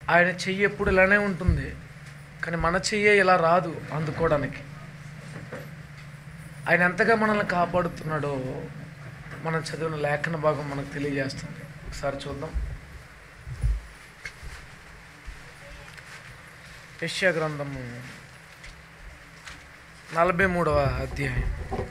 ఆయన చెయ్యి ఎప్పుడు ఇలానే ఉంటుంది కానీ మన చెయ్యే ఇలా రాదు అందుకోవడానికి ఆయన ఎంతగా మనల్ని కాపాడుతున్నాడో మనం చదివిన లేఖన భాగం మనకు తెలియజేస్తుంది ఒకసారి చూద్దాం యెషయా గ్రంథము నలభై మూడవ అధ్యాయం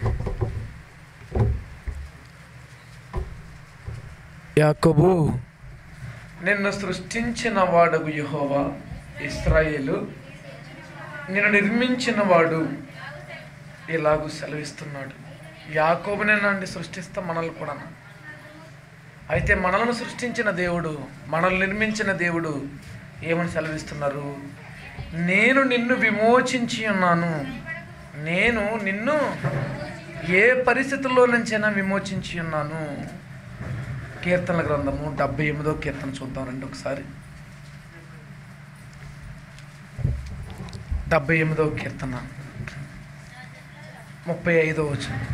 యాకోబు నిన్ను సృష్టించిన వాడగు యెహోవా ఇస్రాయేలు నిన్ను నిర్మించిన వాడు ఇలాగూ సెలవిస్తున్నాడు యాకోబునేనండి సృష్టిస్తా మనల్ని కూడా అయితే మనల్ని సృష్టించిన దేవుడు మనల్ని నిర్మించిన దేవుడు ఏమని సెలవిస్తున్నారు నేను నిన్ను విమోచించి ఉన్నాను నేను నిన్ను ఏ పరిస్థితుల్లో నుంచైనా విమోచించి ఉన్నాను కీర్తనల గ్రంథము డెబ్బై ఎనిమిదో కీర్తన చూద్దాం రండి ఒకసారి డెబ్బై ఎనిమిదో కీర్తన ముప్పై ఐదో వచనం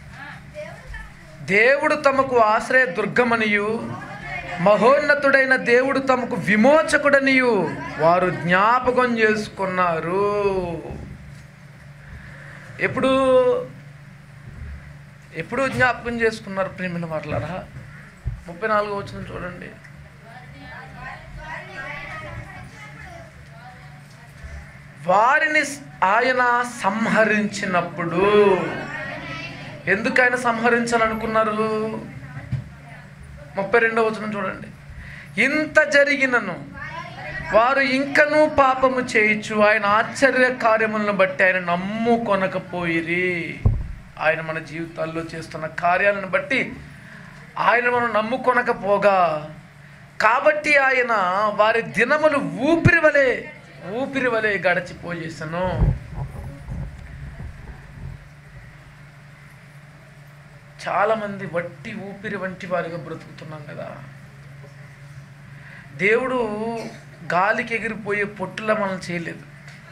దేవుడు తమకు ఆశ్రయ దుర్గమనియు మహోన్నతుడైన దేవుడు తమకు విమోచకుడనియు వారు జ్ఞాపకం చేసుకున్నారు ఎప్పుడు ఎప్పుడు జ్ఞాపకం చేసుకున్నారు ప్రేమిల వర్లారా ముప్పై నాలుగో వచ్చిన చూడండి వారిని ఆయన సంహరించినప్పుడు ఎందుకు ఆయన సంహరించాలనుకున్నారు ముప్పై రెండవ వచనం చూడండి ఇంత జరిగినను వారు ఇంకనూ పాపము చేయొచ్చు ఆయన ఆశ్చర్య కార్యములను బట్టి ఆయన నమ్ముకొనకపోయిరి ఆయన మన జీవితాల్లో చేస్తున్న కార్యాలను బట్టి ఆయన మనం నమ్ముకొనకపోగా కాబట్టి ఆయన వారి దినములు ఊపిరి వలె ఊపిరి వలె గడిచిపోయేసను చాలామంది వట్టి ఊపిరి వంటి వారిగా బ్రతుకుతున్నాం కదా దేవుడు గాలికి ఎగిరిపోయే పొట్టులా మనం చేయలేదు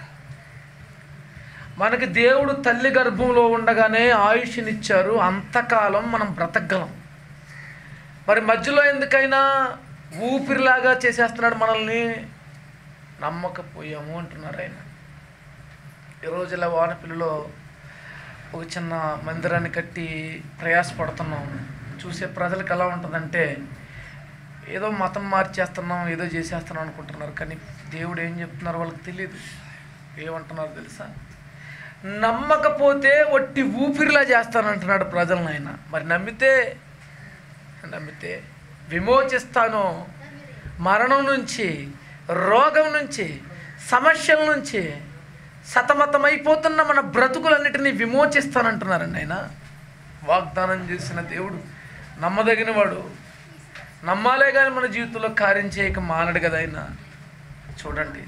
మనకి దేవుడు తల్లి గర్భంలో ఉండగానే ఆయుష్నిచ్చారు అంతకాలం మనం బ్రతకగలం మరి మధ్యలో ఎందుకైనా ఊపిరిలాగా చేసేస్తున్నాడు మనల్ని నమ్మకపోయాము అంటున్నారు ఆయన ఈరోజు ఇలా వానపిల్లలో ఒక చిన్న మందిరాన్ని కట్టి ప్రయాసపడుతున్నాం చూసే ప్రజలకు ఎలా ఉంటుందంటే ఏదో మతం మార్చేస్తున్నాం ఏదో చేసేస్తున్నాం అనుకుంటున్నారు కానీ దేవుడు ఏం చెప్తున్నారు వాళ్ళకి తెలియదు ఏమంటున్నారు తెలుసా నమ్మకపోతే ఒట్టి ఊపిరిలా చేస్తానంటున్నాడు ప్రజలను ఆయన మరి నమ్మితే నమ్మితే విమోచిస్తాను మరణం నుంచి రోగం నుంచి సమస్యల నుంచి సతమతమైపోతున్న మన బ్రతుకులన్నిటినీ విమోచిస్తానంటున్నారండి ఆయన వాగ్దానం చేసిన దేవుడు నమ్మదగిన వాడు నమ్మాలే కానీ మన జీవితంలో కార్యం చేయక మానడు కదా ఆయన చూడండి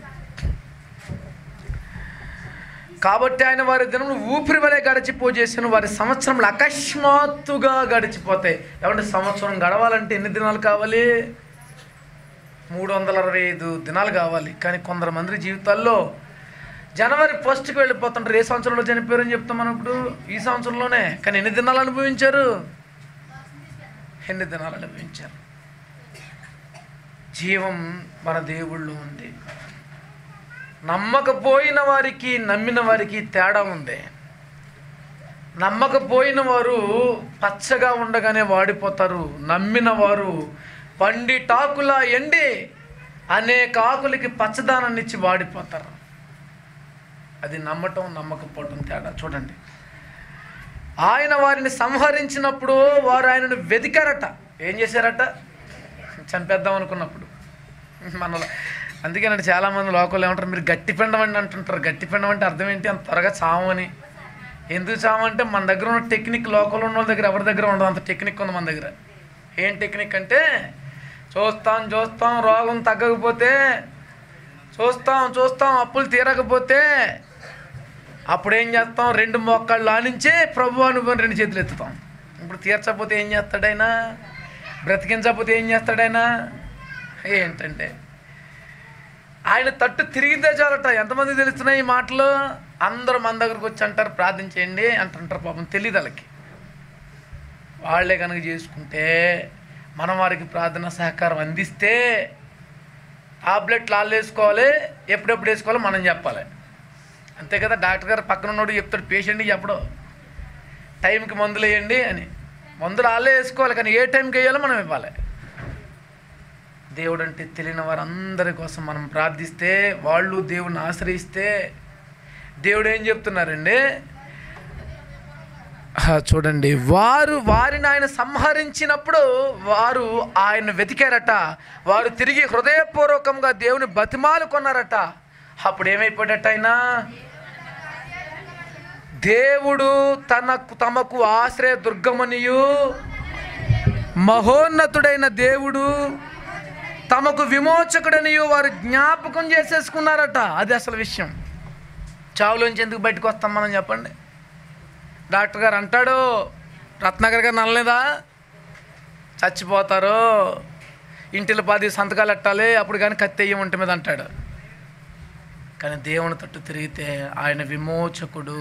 కాబట్టి ఆయన వారి దినములు ఊపిరి వలె గడిచిపోజేసిన వారి సంవత్సరంలో అకస్మాత్తుగా గడిచిపోతాయి ఏమంటే సంవత్సరం గడవాలంటే ఎన్ని దినాలు కావాలి మూడు వందల అరవై ఐదు దినాలు కావాలి కానీ కొందరు మంది జీవితాల్లో జనవరి ఫస్ట్కి వెళ్ళిపోతుంటారు ఏ సంవత్సరంలో చనిపోయారని చెప్తాం మనం ఇప్పుడు ఈ సంవత్సరంలోనే కానీ ఎన్ని దినాలు అనుభవించారు ఎన్ని దినాలు అనుభవించారు జీవం మన దేవుళ్ళు ఉంది నమ్మకపోయిన వారికి నమ్మిన వారికి తేడా ఉంది నమ్మకపోయిన వారు పచ్చగా ఉండగానే వాడిపోతారు నమ్మిన వారు పండిటాకులా ఎండి అనేక ఆకులకి పచ్చదానాన్ని ఇచ్చి వాడిపోతారు అది నమ్మటం నమ్మకపోవటం తేడా చూడండి ఆయన వారిని సంహరించినప్పుడు వారు ఆయనను వెతికారట ఏం చేశారట చంపేద్దాం అనుకున్నప్పుడు మన అందుకేనండి చాలామంది లోకల్లో ఏమంటారు మీరు గట్టి పిండమండి అంటుంటారు గట్టి పిండం అంటే అర్థం ఏంటి అంత త్వరగా చావని ఎందుకు చావంటే మన దగ్గర ఉన్న టెక్నిక్ లోకల్ ఉన్న వాళ్ళ దగ్గర ఎవరి దగ్గర ఉండదు అంత టెక్నిక్ ఉంది మన దగ్గర ఏం టెక్నిక్ అంటే చూస్తాం చూస్తాం రోగం తగ్గకపోతే చూస్తాం చూస్తాం అప్పులు తీరకపోతే అప్పుడు ఏం చేస్తాం రెండు మొక్కళ్ళు ఆనించి ప్రభు అనుభవం రెండు చేతులు ఎత్తుతాం ఇప్పుడు తీర్చకపోతే ఏం చేస్తాడైనా బ్రతికించకపోతే ఏం చేస్తాడైనా ఏంటంటే ఆయన తట్టు తిరిగితే చాలట ఎంతమంది తెలుస్తున్నాయి ఈ మాటలు అందరూ మన దగ్గరకు వచ్చి అంటారు ప్రార్థించేయండి అంటుంటారు పాపం తెలియదు వాళ్ళకి వాళ్ళే కనుక చేసుకుంటే మనం వారికి ప్రార్థన సహకారం అందిస్తే టాబ్లెట్లు వాళ్ళు వేసుకోవాలి ఎప్పుడెప్పుడు వేసుకోవాలో మనం చెప్పాలి అంతే కదా డాక్టర్ గారు పక్కన ఉన్నోడు చెప్తాడు పేషెంట్కి చెప్పడం టైంకి మందులు వేయండి అని మందులు వాళ్ళే వేసుకోవాలి కానీ ఏ టైంకి వేయాలో మనం ఇవ్వాలి దేవుడు అంటే తెలియని వారందరి కోసం మనం ప్రార్థిస్తే వాళ్ళు దేవుడిని ఆశ్రయిస్తే దేవుడు ఏం చెప్తున్నారండి ఆ, చూడండి వారు వారిని ఆయన సంహరించినప్పుడు వారు ఆయన వెతికారట వారు తిరిగి హృదయపూర్వకంగా దేవుని బతిమాలు కొన్నారట అప్పుడు ఏమైపోయాడట ఆయన దేవుడు తనకు తమకు ఆశ్రయ దుర్గమనియు మహోన్నతుడైన దేవుడు తమకు విమోచకుడనియు వారు జ్ఞాపకం చేసేసుకున్నారట అది అసలు విషయం చావులోంచి ఎందుకు బయటకు వస్తాం మనం చెప్పండి డాక్టర్ గారు అంటాడు రత్నాకర్ గారు నల్లలేదా చచ్చిపోతారు ఇంటిలో పది సంతకాలు ఎట్టాలి అప్పుడు కానీ కత్తెయ్యం ఒంటి మీద అంటాడు కానీ దేవుని తట్టు తిరిగితే ఆయన విమోచకుడు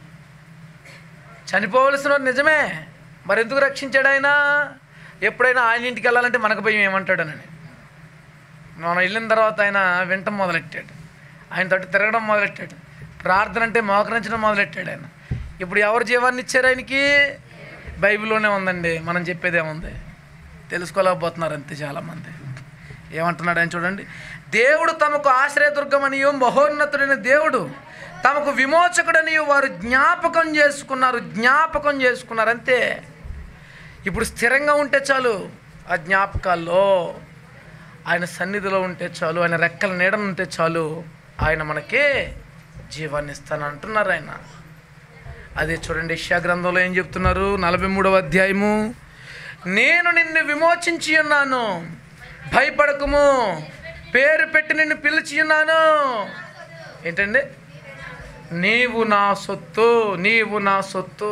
చనిపోవలసిన వాడు నిజమే మరి ఎందుకు రక్షించాడు ఆయన ఎప్పుడైనా ఆయన ఇంటికి వెళ్ళాలంటే మనకు భయం ఏమంటాడనని మనం వెళ్ళిన తర్వాత ఆయన వింటం మొదలెట్టాడు ఆయన తట్టు తిరగడం మొదలెట్టాడు ప్రార్థన అంటే మోకరించడం మొదలెట్టాడు ఆయన ఇప్పుడు ఎవరు జీవాన్ని ఇచ్చారు ఆయనకి బైబిల్లోనే ఉందండి మనం చెప్పేది ఏముంది తెలుసుకోలేకపోతున్నారు అంతే చాలామంది ఏమంటున్నాడు ఆయన చూడండి దేవుడు తమకు ఆశ్రయదుర్గమనియు మహోన్నతుడైన దేవుడు తమకు విమోచకుడనియు వారు జ్ఞాపకం చేసుకున్నారు జ్ఞాపకం చేసుకున్నారు అంతే ఇప్పుడు స్థిరంగా ఉంటే చాలు ఆ జ్ఞాపకాల్లో ఆయన సన్నిధిలో ఉంటే చాలు ఆయన రెక్కల నీడన ఉంటే చాలు ఆయన మనకి జీవాన్ని ఇస్తాను అంటున్నారు ఆయన అదే చూడండి యెషయా గ్రంథంలో ఏం చెప్తున్నారు నలభై మూడవ అధ్యాయము నేను నిన్ను విమోచించి ఉన్నాను భయపడకము పేరు పెట్టి నిన్ను పిలిచి ఉన్నాను ఏంటండి నీవు నా సొత్తు నీవు నా సొత్తు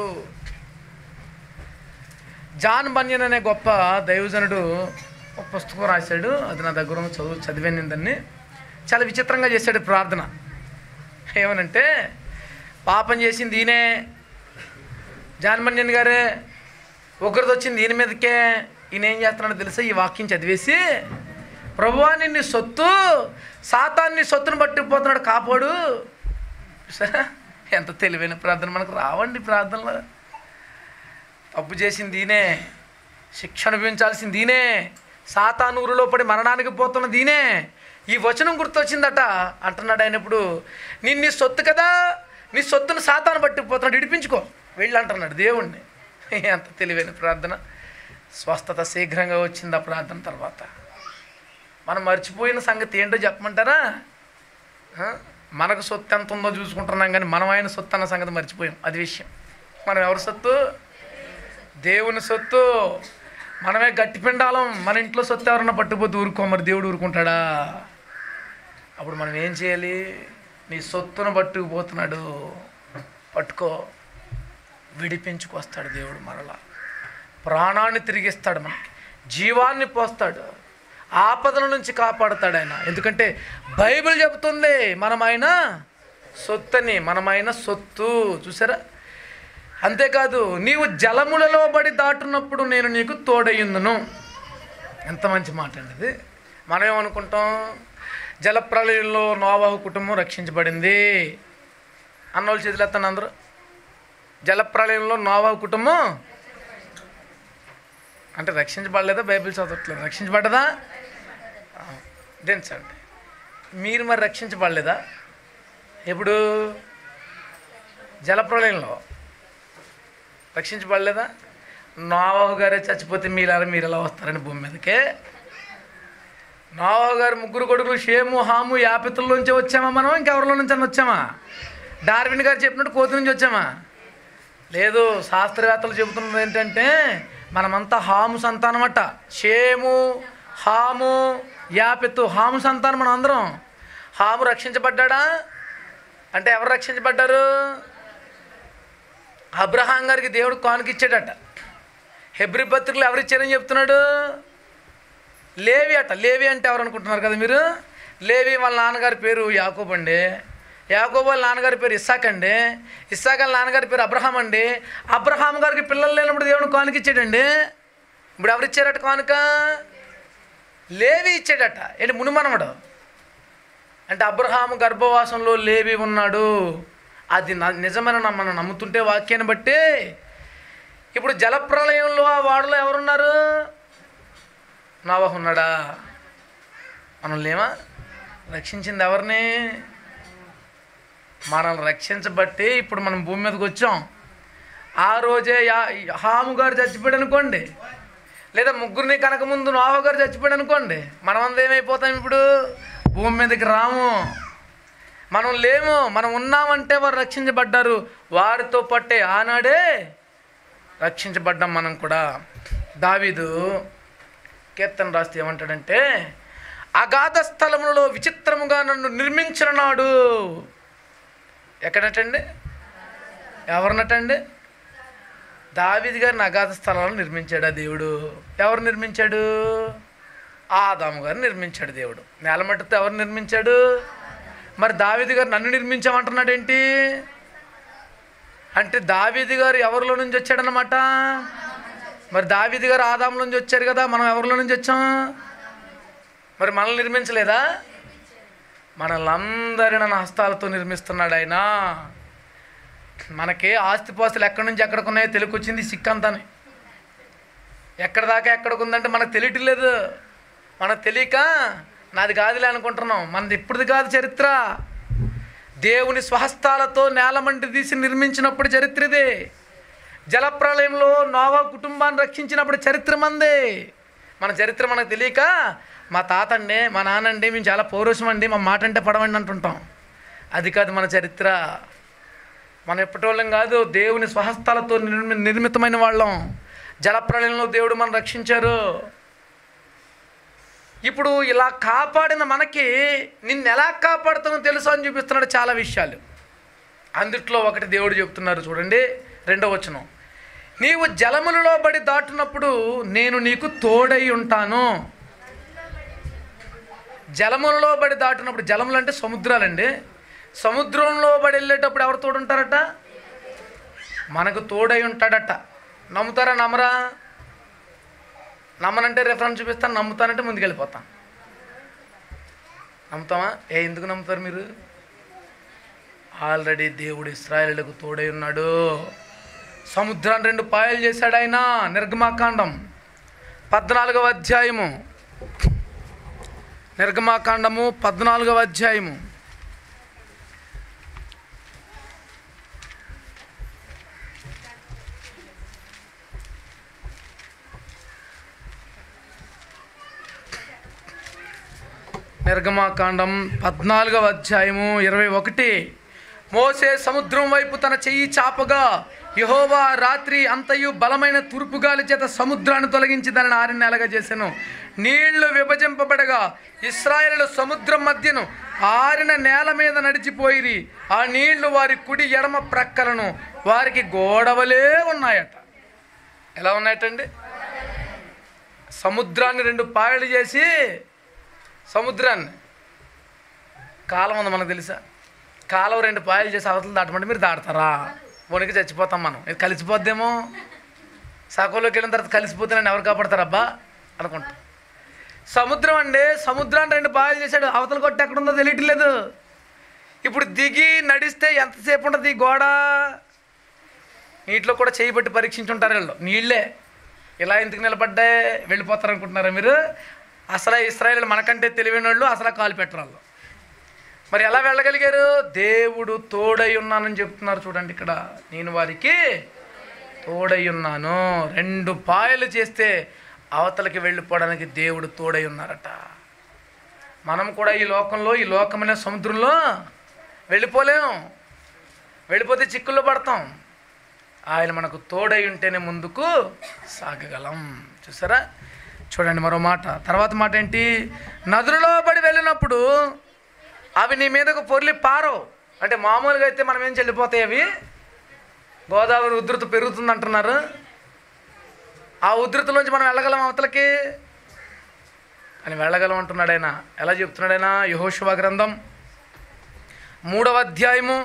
జాన్ బన్యన్ అనే గొప్ప దైవజనుడు ఒక పుస్తకం రాశాడు అది నా దగ్గర ఉన్న చదువు చదివాను దాన్ని చాలా విచిత్రంగా చేశాడు ప్రార్థన ఏమనంటే పాపం చేసింది ఈయనే జాన్ బన్యన్ గారే ఒకరిది వచ్చింది ఈయన మీదకే ఈయన ఏం చేస్తున్నాడో తెలుసా ఈ వాక్యం చదివేసి ప్రభువా నిన్ను సొత్తు సాతాన్ని సొత్తును పట్టుకుపోతున్నాడు కాపాడు చూసారా ఎంత తెలివైన ప్రార్థన మనకు రావండి ప్రార్థనలు తప్పు చేసింది ఈయనే శిక్ష అనుభవించాల్సింది ఈయనే సాతానూరులో పడి మరణానికి పోతున్నది ఈయనే ఈ వచనం గుర్తొచ్చిందట అంటున్నాడు ఆయన ఇప్పుడు నేను నీ సొత్తు కదా నీ సొత్తును సాతాను పట్టుకుపోతున్నాడు ఇడిపించుకో వెళ్ళి అంటున్నాడు దేవుణ్ణి ఎంత తెలివైన ప్రార్థన స్వస్థత శీఘ్రంగా వచ్చింది ఆ ప్రార్థన తర్వాత మనం మర్చిపోయిన సంగతి ఏంటో చెప్పమంటారా ఆ? మనకు సొత్తు ఎంత ఉందో చూసుకుంటున్నాం కానీ మనం ఆయన సొత్తు అన్న సంగతి మర్చిపోయాం అది విషయం మనం ఎవరి సొత్తు దేవుని సొత్తు మనమే గట్టి పిండాలం మన ఇంట్లో సొత్తు ఎవరన్నా పట్టుకుపోతే ఊరుకో మరి దేవుడు ఊరుకుంటాడా అప్పుడు మనం ఏం చేయాలి నీ సొత్తును పట్టుకుపోతున్నాడు పట్టుకో విడిపించుకొస్తాడు దేవుడు మరలా ప్రాణాన్ని తిరిగిస్తాడు మనకి జీవాన్ని పోస్తాడు ఆపదల నుంచి కాపాడుతాడు ఆయన ఎందుకంటే బైబిల్ చెబుతుంది మనం ఆయన సొత్తని మనమైన సొత్తు చూసారా అంతేకాదు నీవు జలములలో పడి దాటున్నప్పుడు నేను నీకు తోడయ్యుందును ఎంత మంచి మాట అండి ఇది మనం ఏమనుకుంటాం జలప్రలయంలో నోవాహు కుటుంబం రక్షించబడింది అన్నోళ్ళు చేతులు ఎత్తండి అందరూ జలప్రలయంలో నోవాహు కుటుంబం అంటే రక్షించబడలేదా బైబిల్ చదవట్లేదు రక్షించబడ్డదా ఆ, దించండి మీరు మరి రక్షించబడలేదా ఎప్పుడు జలప్రలయంలో రక్షించబడలేదా నోవాహు గారే చచ్చిపోతే మీలారా మీరు ఎలా వస్తారని భూమి మీదకే నోవాహు గారు ముగ్గురు కొడుకులు షేము హాము యాపితుల్లోంచి వచ్చామా మనం ఇంకెవరిలో నుంచి అన్న వచ్చామా డార్విన్ గారు చెప్పినట్టు కోతి నుంచి వచ్చామా లేదు శాస్త్రవేత్తలు చెబుతున్నది ఏంటంటే మనమంతా హాము సంతానమట షేము హాము యాపెత్తు హాము సంతానం మనం అందరం హాము రక్షించబడ్డా అంటే ఎవరు రక్షించబడ్డారు అబ్రహాం గారికి దేవుడు కానుకిచ్చాడట హెబ్రి పత్రికలు ఎవరిచ్చారని చెప్తున్నాడు లేవి అట లేవి అంటే ఎవరు అనుకుంటున్నారు కదా మీరు లేవి వాళ్ళ నాన్నగారి పేరు యాకోబ్ అండి యాకోబు వాళ్ళ నాన్నగారి పేరు ఇస్సాక్ అండి ఇస్సాక్ వాళ్ళ నాన్నగారి పేరు అబ్రహాం అండి అబ్రహాం గారికి పిల్లలు లేనప్పుడు దేవుడు కానుక ఇచ్చాడండి ఇప్పుడు ఎవరు ఇచ్చారట కానుక లేవి ఇచ్చాడట ఏంటి మునిమనవడు అంటే అబ్రహాము గర్భవాసంలో లేవి ఉన్నాడు అది న- నిజమైన న- మనం నమ్ముతుంటే వాక్యాన్ని బట్టి ఇప్పుడు జలప్రలయంలో ఆ వాడలో ఎవరున్నారు నవహ ఉన్నాడా మనం లేమా రక్షించింది ఎవరిని మనల్ని రక్షించబట్టి ఇప్పుడు మనం భూమి మీదకి వచ్చాం ఆ రోజే యా హాము గారు చచ్చిపోయాడు అనుకోండి లేదా ముగ్గురిని కనుక ముందు నోహ గారు చచ్చిపోయాడు అనుకోండి మనమంతా ఏమైపోతాం ఇప్పుడు భూమి మీదకి రాము మనం లేము మనం ఉన్నామంటే వారు రక్షించబడ్డారు వారితో పట్టే ఆనాడే రక్షించబడ్డాం మనం కూడా దావీదు కీర్తన రాస్తే ఏమంటాడంటే అగాధ స్థలములలో విచిత్రముగా నన్ను నిర్మించిన నాడు ఎక్కడటండి ఎవరినటండి దావీది గారిని అగాధ స్థలాలను నిర్మించాడు ఆ దేవుడు ఎవరు నిర్మించాడు ఆదాము గారు నిర్మించాడు దేవుడు నేలమట్టుతో ఎవరు నిర్మించాడు మరి దావీది గారు నన్ను నిర్మించామంటున్నాడు ఏంటి అంటే దావీది గారు ఎవరిలో నుంచి వచ్చాడనమాట మరి దావీది గారు ఆదాములో నుంచి వచ్చారు కదా మనం ఎవరిలో నుంచి వచ్చాం మరి మనల్ని నిర్మించలేదా మనల్ని అందరిని నా హస్తాలతో నిర్మిస్తున్నాడు ఆయన మనకి ఆస్తిపాస్తులు ఎక్కడి నుంచి ఎక్కడికి ఉన్నాయో తెలికొచ్చింది సిక్కంతానే ఎక్కడ దాకా ఎక్కడికి ఉందంటే మనకు తెలియట్లేదు మనకు తెలియక నాది కాదులే అనుకుంటున్నాం మనది ఇప్పుడుది కాదు చరిత్ర దేవుని స్వహస్తాలతో నేలమంటి తీసి నిర్మించినప్పుడు చరిత్ర ఇది జలప్రలయంలో నోవా కుటుంబాన్ని రక్షించినప్పుడు చరిత్ర మంది మన చరిత్ర మనకు తెలియక మా తాత అండి మా నాన్న అండి మేము చాలా పౌరుషం అండి మా మాట అంటే పడవండి అంటుంటాం అది కాదు మన చరిత్ర మనం ఎప్పటోళ్ళం కాదు దేవుని స్వహస్తాలతో నిర్మి నిర్మితమైన వాళ్ళం జలప్రలయంలో దేవుడు మనం రక్షించారు ఇప్పుడు ఇలా కాపాడిన మనకి నిన్ను ఎలా కాపాడుతానో తెలుసు అని చూపిస్తున్నాడు చాలా విషయాలు అందుట్లో ఒకటి దేవుడు చెప్తున్నారు చూడండి రెండో వచనం నీవు జలములలో బడి దాటునప్పుడు నేను నీకు తోడై ఉంటాను జలములలో బడి దాటినప్పుడు జలములు అంటే సముద్రాలండి సముద్రంలో బడి వెళ్ళేటప్పుడు ఎవరు తోడుంటారట మనకు తోడై ఉంటాడట నమ్ముతారా నమ్మరా నమ్మనంటే రెఫరెన్స్ చూపిస్తాను నమ్ముతానంటే ముందుకెళ్ళిపోతాం నమ్ముతామా ఏ ఎందుకు నమ్ముతారు మీరు ఆల్రెడీ దేవుడు ఇస్రాయేలులకు తోడై ఉన్నాడు సముద్రాన్ని రెండు పాయలు చేశాడు ఆయన నిర్గమాకాండం పద్నాలుగవ అధ్యాయము నిర్గమాకాండము పద్నాలుగవ అధ్యాయము నిర్గమాకాండం పద్నాలుగవ అధ్యాయము ఇరవై ఒకటి మోసే సముద్రం వైపు తన చెయ్యి చాపగా యహోవా రాత్రి అంతయు బలమైన తూర్పు గాలి చేత సముద్రాన్ని తొలగించి దానిని ఆరిన నెలగా చేశాను నీళ్లు విభజింపబడగా ఇస్రాయేలు సముద్రం మధ్యను ఆరిన నేల మీద నడిచిపోయిరి ఆ నీళ్లు వారి కుడి ఎడమ ప్రక్కలను వారికి గోడవలే ఉన్నాయట ఎలా ఉన్నాయటండి సముద్రాన్ని రెండు పాయలు చేసి సముద్రాన్ని కాలం ఉంది మనకు తెలుసా కాలం రెండు పాయలు చేసి అవతలు దాటమంటే మీరు దాడతారా వణికి చచ్చిపోతాం మనం ఇది కలిసిపోద్దేమో సగంలోకి వెళ్ళిన తర్వాత కలిసిపోతే నన్ను ఎవరు కాపాడతారబ్బా అనుకుంటా సముద్రం అండి సముద్రాన్ని రెండు పాయలు చేశాడు అవతల కొట్టి ఎక్కడుందో తెలియట్లేదు ఇప్పుడు దిగి నడిస్తే ఎంతసేపు ఉంటుంది ఈ గోడ నీటిలో కూడా చేయి పెట్టి పరీక్షించుంటారు వీళ్ళు నీళ్ళే ఇలా ఎందుకు నిలబడ్డాయి వెళ్ళిపోతారు అనుకుంటున్నారా మీరు అసలు ఇస్రాయేల్ మనకంటే తెలివైన వాళ్ళు అసలు కాలు పెట్టరు వాళ్ళు మరి ఎలా వెళ్ళగలిగారు దేవుడు తోడై ఉన్నానని చెప్తున్నారు చూడండి ఇక్కడ నేను వారికి తోడై ఉన్నాను రెండు పాయలు చేస్తే అవతలకి వెళ్ళిపోవడానికి దేవుడు తోడై ఉన్నారట మనం కూడా ఈ లోకంలో ఈ లోకమైన సముద్రంలో వెళ్ళిపోలేం వెళ్ళిపోతే చిక్కుల్లో పడతాం ఆయన మనకు తోడై ఉంటేనే ముందుకు సాగగలం చూసారా చూడండి మరో మాట తర్వాత మాట ఏంటి నదులలో పడి వెళ్ళినప్పుడు అవి నీ మీదకు పొర్లి పారవు అంటే మామూలుగా అయితే మనం ఏం చెల్లిపోతాయి అవి గోదావరి ఉధృత పెరుగుతుంది అంటున్నారు ఆ ఉధృతిలోంచి మనం వెళ్ళగలం అవతలకి అని వెళ్ళగలం అంటున్నాడు ఆయన ఎలా చెప్తున్నాడు ఆయన యహోశివ గ్రంథం మూడవ అధ్యాయము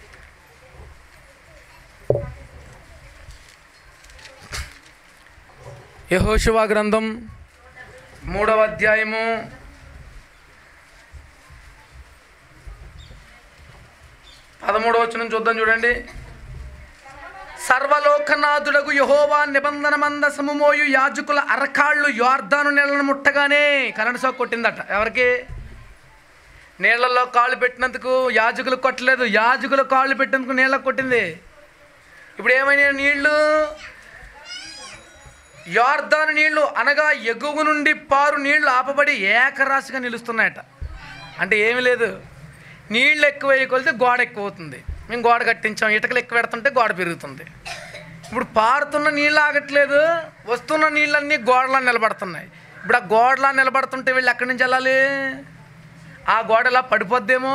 యహోశివ గ్రంథం మూడవ అధ్యాయము పదమూడవ వచనం చూద్దాం చూడండి సర్వలోకనాథుడకు యహోవా నిబంధన మందసము మోయు యాజకుల అరకాళ్ళు యార్దాను నీళ్ళను ముట్టగానే కరెంట్ షాక్ కొట్టిందట ఎవరికి నీళ్ళల్లో కాళ్ళు పెట్టినందుకు యాజకులు కొట్టలేదు యాజకులు కాళ్ళు పెట్టినందుకు నీళ్ళకు కొట్టింది ఇప్పుడు ఏమైనా నీళ్లు యార్దాను నీళ్లు అనగా ఎగువ నుండి పారు నీళ్లు ఆపబడి ఏకరాశిగా నిలుస్తున్నాయట అంటే ఏమీ లేదు నీళ్ళు ఎక్కువ కొలితే గోడ ఎక్కువ అవుతుంది మేము గోడ కట్టించాం ఇటుకలు ఎక్కువ పెడుతుంటే గోడ పెరుగుతుంది ఇప్పుడు పారుతున్న నీళ్ళు ఆగట్లేదు వస్తున్న నీళ్ళన్నీ గోడలా నిలబడుతున్నాయి ఇప్పుడు ఆ గోడలా నిలబడుతుంటే వీళ్ళు ఎక్కడి నుంచి వెళ్ళాలి ఆ గోడ ఇలా పడిపోద్దేమో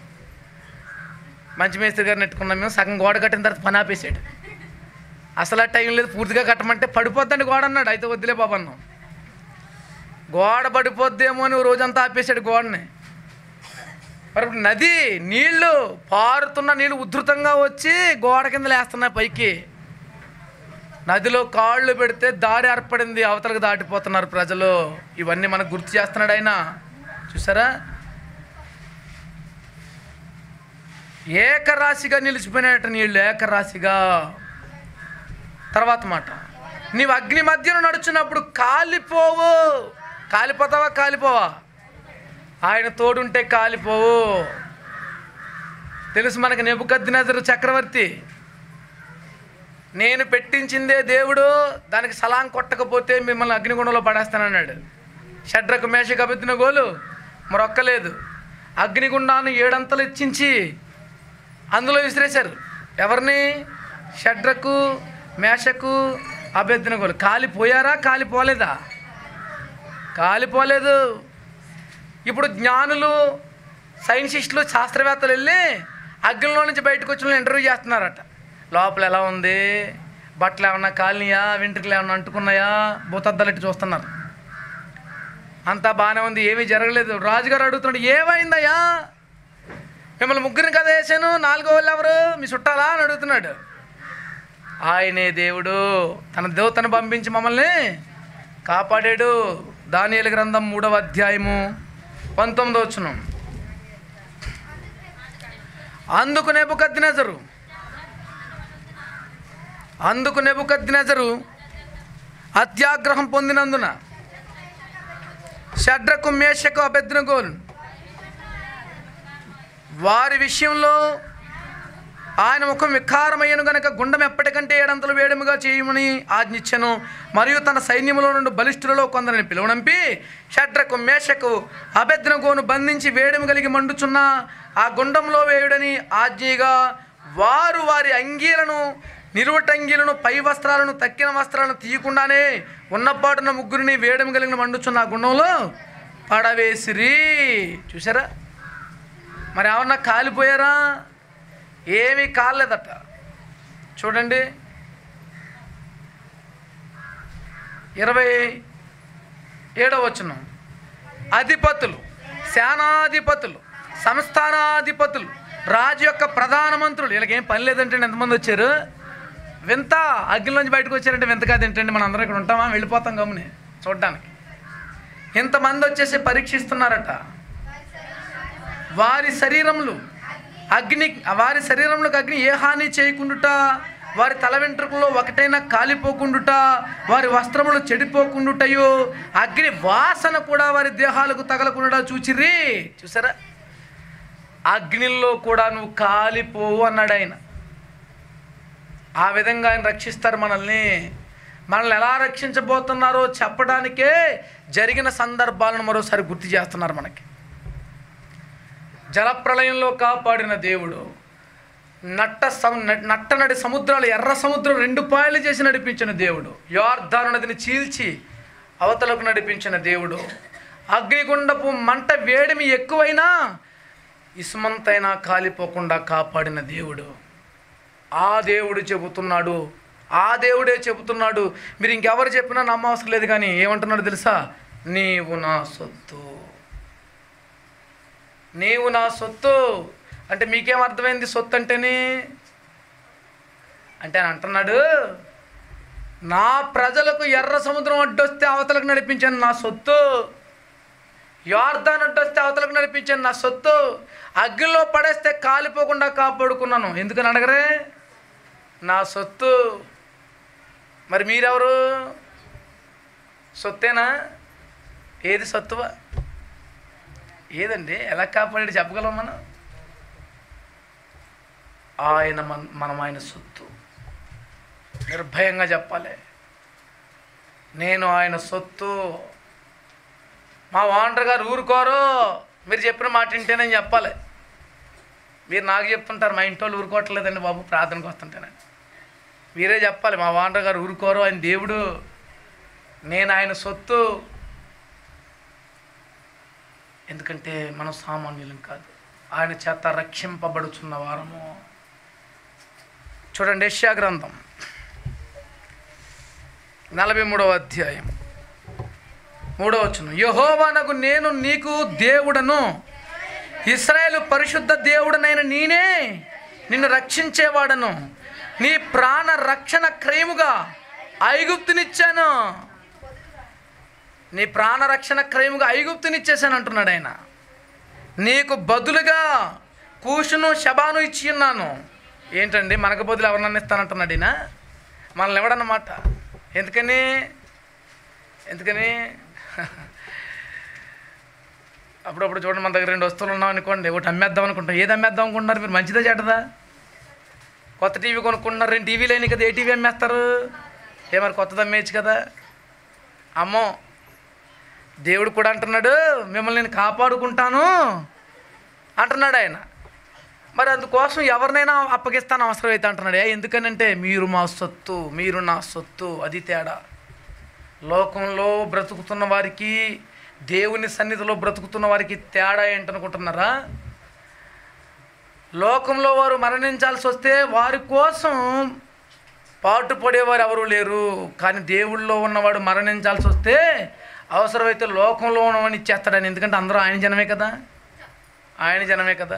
మంచి మేస్త్రి గారిని నెట్టుకున్నాం మేము సగం గోడ కట్టిన తర్వాత పని ఆపేసాడు అసలు ఆ టైం లేదు పూర్తిగా కట్టమంటే పడిపోద్దండి గోడ అన్నాడు అయితే వద్దులే బాబు అన్నాం గోడ పడిపోద్దేమో అని ఓ రోజంతా ఆపేశాడు గోడని మరి ఇప్పుడు నది నీళ్లు పారుతున్న నీళ్లు ఉధృతంగా వచ్చి గోడ కింద లేస్తున్నాయి పైకి నదిలో కాళ్ళు పెడితే దారి ఏర్పడింది అవతలకు దాటిపోతున్నారు ప్రజలు ఇవన్నీ మనకు గుర్తు చేస్తున్నాడు ఆయన చూసారా ఏకరాశిగా నిలిచిపోయినట్టు నీళ్ళు ఏకరాశిగా తర్వాత మాట నీవు అగ్ని మధ్యన నడుచున్నప్పుడు కాలిపోవు కాలిపోతావా కాలిపోవా ఆయన తోడుంటే కాలిపోవు తెలుసు మనకి నెబుకద్దినజరు చక్రవర్తి నేను పెట్టించిందే దేవుడు దానికి సలాం కొట్టకపోతే మిమ్మల్ని అగ్నిగుండంలో పడేస్తానన్నాడు షడ్రకు మేషకు అబెత్తిన గోలు మరొక్కలేదు అగ్నిగుండాన్ని ఏడంతలు ఇచ్చించి అందులో విసిరేశారు ఎవరిని షడ్రకు మేషకు అభ్యర్థిన గోలు కాలిపోయారా కాలిపోలేదా కాలిపోలేదు ఇప్పుడు జ్ఞానులు సైన్సిస్టులు శాస్త్రవేత్తలు వెళ్ళి అగ్నిలో నుంచి బయటకు వచ్చిన ఇంటర్వ్యూ చేస్తున్నారట లోపల ఎలా ఉంది బట్టలు ఏమన్నా కాలినాయా వెంట్రుకలు ఏమన్నా అంటుకున్నాయా భూతద్దలెట్టి చూస్తున్నారు అంతా బాగానే ఉంది ఏమీ జరగలేదు రాజుగారు అడుగుతున్నాడు ఏమైందయ్యా మిమ్మల్ని ముగ్గురిని కదా వేసాను నాలుగో వాళ్ళు ఎవరు మీ చుట్టాలా అని అడుగుతున్నాడు ఆయనే దేవుడు తన దేవతను పంపించి మమ్మల్ని కాపాడాడు దానియేలు గ్రంథం మూడవ అధ్యాయము పంతొమ్మిదో వచ్చును అందుకు నెబుకద్దినజరు అందుకు నెబుకద్దినజరు అత్యాగ్రహం పొందినందున షడ్రకు మేషకు అభెద్నగోలు వారి విషయంలో ఆయన ముఖం వికారమయ్యను గనక గుండం ఎప్పటికంటే ఏడంతలు వేడముగా చేయమని ఆజ్ఞించను మరియు తన సైన్యములో నుండి బలిష్ఠులలో కొందరిని పిలువనంపి షడ్రకు మేషకు అభెద్నగోను బంధించి వేడము కలిగి మండుచున్న ఆ గుండంలో వేయుడని ఆజ్ఞగా వారు వారి అంగీలను నిలువటంగీలను పై వస్త్రాలను తక్కిన వస్త్రాలను తీయకుండానే ఉన్నపాటున ముగ్గురిని వేడము కలిగిన మండుచున్న ఆ గుండంలో పడవేసిరి చూసారా మరి ఏమన్నా కాలిపోయారా ఏమీ కాలేదట చూడండి ఇరవై ఏడవ వచనం అధిపతులు సేనాధిపతులు సంస్థానాధిపతులు రాజు యొక్క ప్రధాన మంత్రులు వీళ్ళకి ఏం పని లేదంటే ఎంతమంది వచ్చారు వింత అగ్నిలోంచి బయటకు వచ్చారంటే వింత కాదు ఏంటండి మనం అందరం ఇక్కడ ఉంటామా వెళ్ళిపోతాం గమని చూడడానికి ఇంతమంది వచ్చేసి పరీక్షిస్తున్నారట వారి శరీరములు అగ్ని వారి శరీరంలోకి అగ్ని ఏ హాని చేయకుండుట వారి తల వెంట్రుకల్లో ఒకటైనా కాలిపోకుండుట వారి వస్త్రములు చెడిపోకుండుటయో అగ్ని వాసన కూడా వారి దేహాలకు తగలకుండా చూచిరి చూసారా అగ్నిలో కూడా నువ్వు కాలిపోవు అన్నాడు ఆయన ఆ విధంగా ఆయన రక్షిస్తారు మనల్ని మనల్ని ఎలా రక్షించబోతున్నారో చెప్పడానికే జరిగిన సందర్భాలను మరోసారి గుర్తు చేస్తున్నారు మనకి జలప్రలయంలో కాపాడిన దేవుడు నట్ట సం నట్ట నడి సముద్రాలు ఎర్ర సముద్రం రెండు పాయలు చేసి నడిపించిన దేవుడు యోర్ధాను నదిని చీల్చి అవతలకు నడిపించిన దేవుడు అగ్నిగుండపు మంట వేడిమి ఎక్కువైనా ఇసుమంతైనా కాలిపోకుండా కాపాడిన దేవుడు ఆ దేవుడు చెబుతున్నాడు ఆ దేవుడే చెబుతున్నాడు మీరు ఇంకెవరు చెప్పినా నమ్మవసరం లేదు కానీ ఏమంటున్నాడు తెలుసా నీవు నా సొత్తు నీవు నా సొత్తు అంటే మీకేం అర్థమైంది సొత్తు అంటేని అంటే ఆయన అంటున్నాడు నా ప్రజలకు ఎర్ర సముద్రం అడ్డొస్తే అవతలకు నడిపించాను నా సొత్తు యోర్ధాన్ అడ్డొస్తే అవతలకు నడిపించాను నా సొత్తు అగ్గిలో పడేస్తే కాలిపోకుండా కాపాడుకున్నాను ఎందుకని అడగరే నా సొత్తు మరి మీరెవరు సొత్తేనా ఏది సత్తువా ఏదండి ఎలా కాపాడి చెప్పగలం మనం ఆయన మన మనం ఆయన సొత్తు నిర్భయంగా చెప్పాలి నేను ఆయన సొత్తు మా ఓనర్ గారు ఊరుకోరు మీరు చెప్పిన మాట వింటేనని చెప్పాలి మీరు నాకు చెప్తుంటారు మా ఇంటి వాళ్ళు ఊరుకోవట్లేదండి బాబు ప్రార్థనకు వస్తుంటేనండి మీరే చెప్పాలి మా ఓనర్ గారు ఊరుకోరు ఆయన దేవుడు నేను ఆయన సొత్తు ఎందుకంటే మనం సామాన్యులం కాదు ఆయన చేత రక్షింపబడుచున్న వారము చూడండి యెషయా గ్రంథం నలభై మూడవ అధ్యాయం మూడవ వచనం యహోవానకు నేను నీకు దేవుడను ఇస్రాయేలు పరిశుద్ధ దేవుడనైన నేనే నిన్ను రక్షించేవాడను నీ ప్రాణ రక్షణ క్రయముగా ఐగుప్తునిచ్చాను నీ ప్రాణ రక్షణ క్రయముగా ఐగుప్తునిచ్చేసాను అంటున్నాడు ఆయన నీకు బదులుగా కూషును శబాను ఇచ్చి ఉన్నాను ఏంటండి మనకు బదులు ఎవరినన్నా ఇస్తానంటున్నాడు ఈయన మనల్ని ఇవ్వడన్నమాట ఎందుకని ఎందుకని అప్పుడప్పుడు చూడండి మన దగ్గర రెండు వస్తువులు ఉన్నాం అనుకోండి ఒకటి అమ్మేద్దాం అనుకుంటాం ఏది అమ్మేద్దాం అనుకుంటున్నారు మీరు మంచిదా చెడ్డదా కొత్త టీవీ కొనుక్కుంటున్నారు రెండు టీవీలు అయినాయి కదా ఏ టీవీ అమ్మేస్తారు ఏ మరి కొత్తది అమ్మేయచ్చు కదా అమ్మో దేవుడు కూడా అంటున్నాడు మిమ్మల్ని నేను కాపాడుకుంటాను అంటున్నాడు ఆయన మరి అందుకోసం ఎవరినైనా అప్పగిస్తాను అవసరం అయితే అంటున్నాడు ఏ ఎందుకనంటే మీరు మా సొత్తు మీరు నా సొత్తు అది తేడా లోకంలో బ్రతుకుతున్న వారికి దేవుని సన్నిధిలో బ్రతుకుతున్న వారికి తేడా ఏంటనుకుంటున్నారా లోకంలో వారు మరణించాల్సి వస్తే వారి కోసం పాటు పడేవారు ఎవరు లేరు కానీ దేవుళ్ళో ఉన్నవాడు మరణించాల్సి వస్తే అవసరమైతే లోకంలో ఉన్నవాడిని ఇచ్చేస్తాడని ఎందుకంటే అందరూ ఆయన జనమే కదా ఆయన జనమే కదా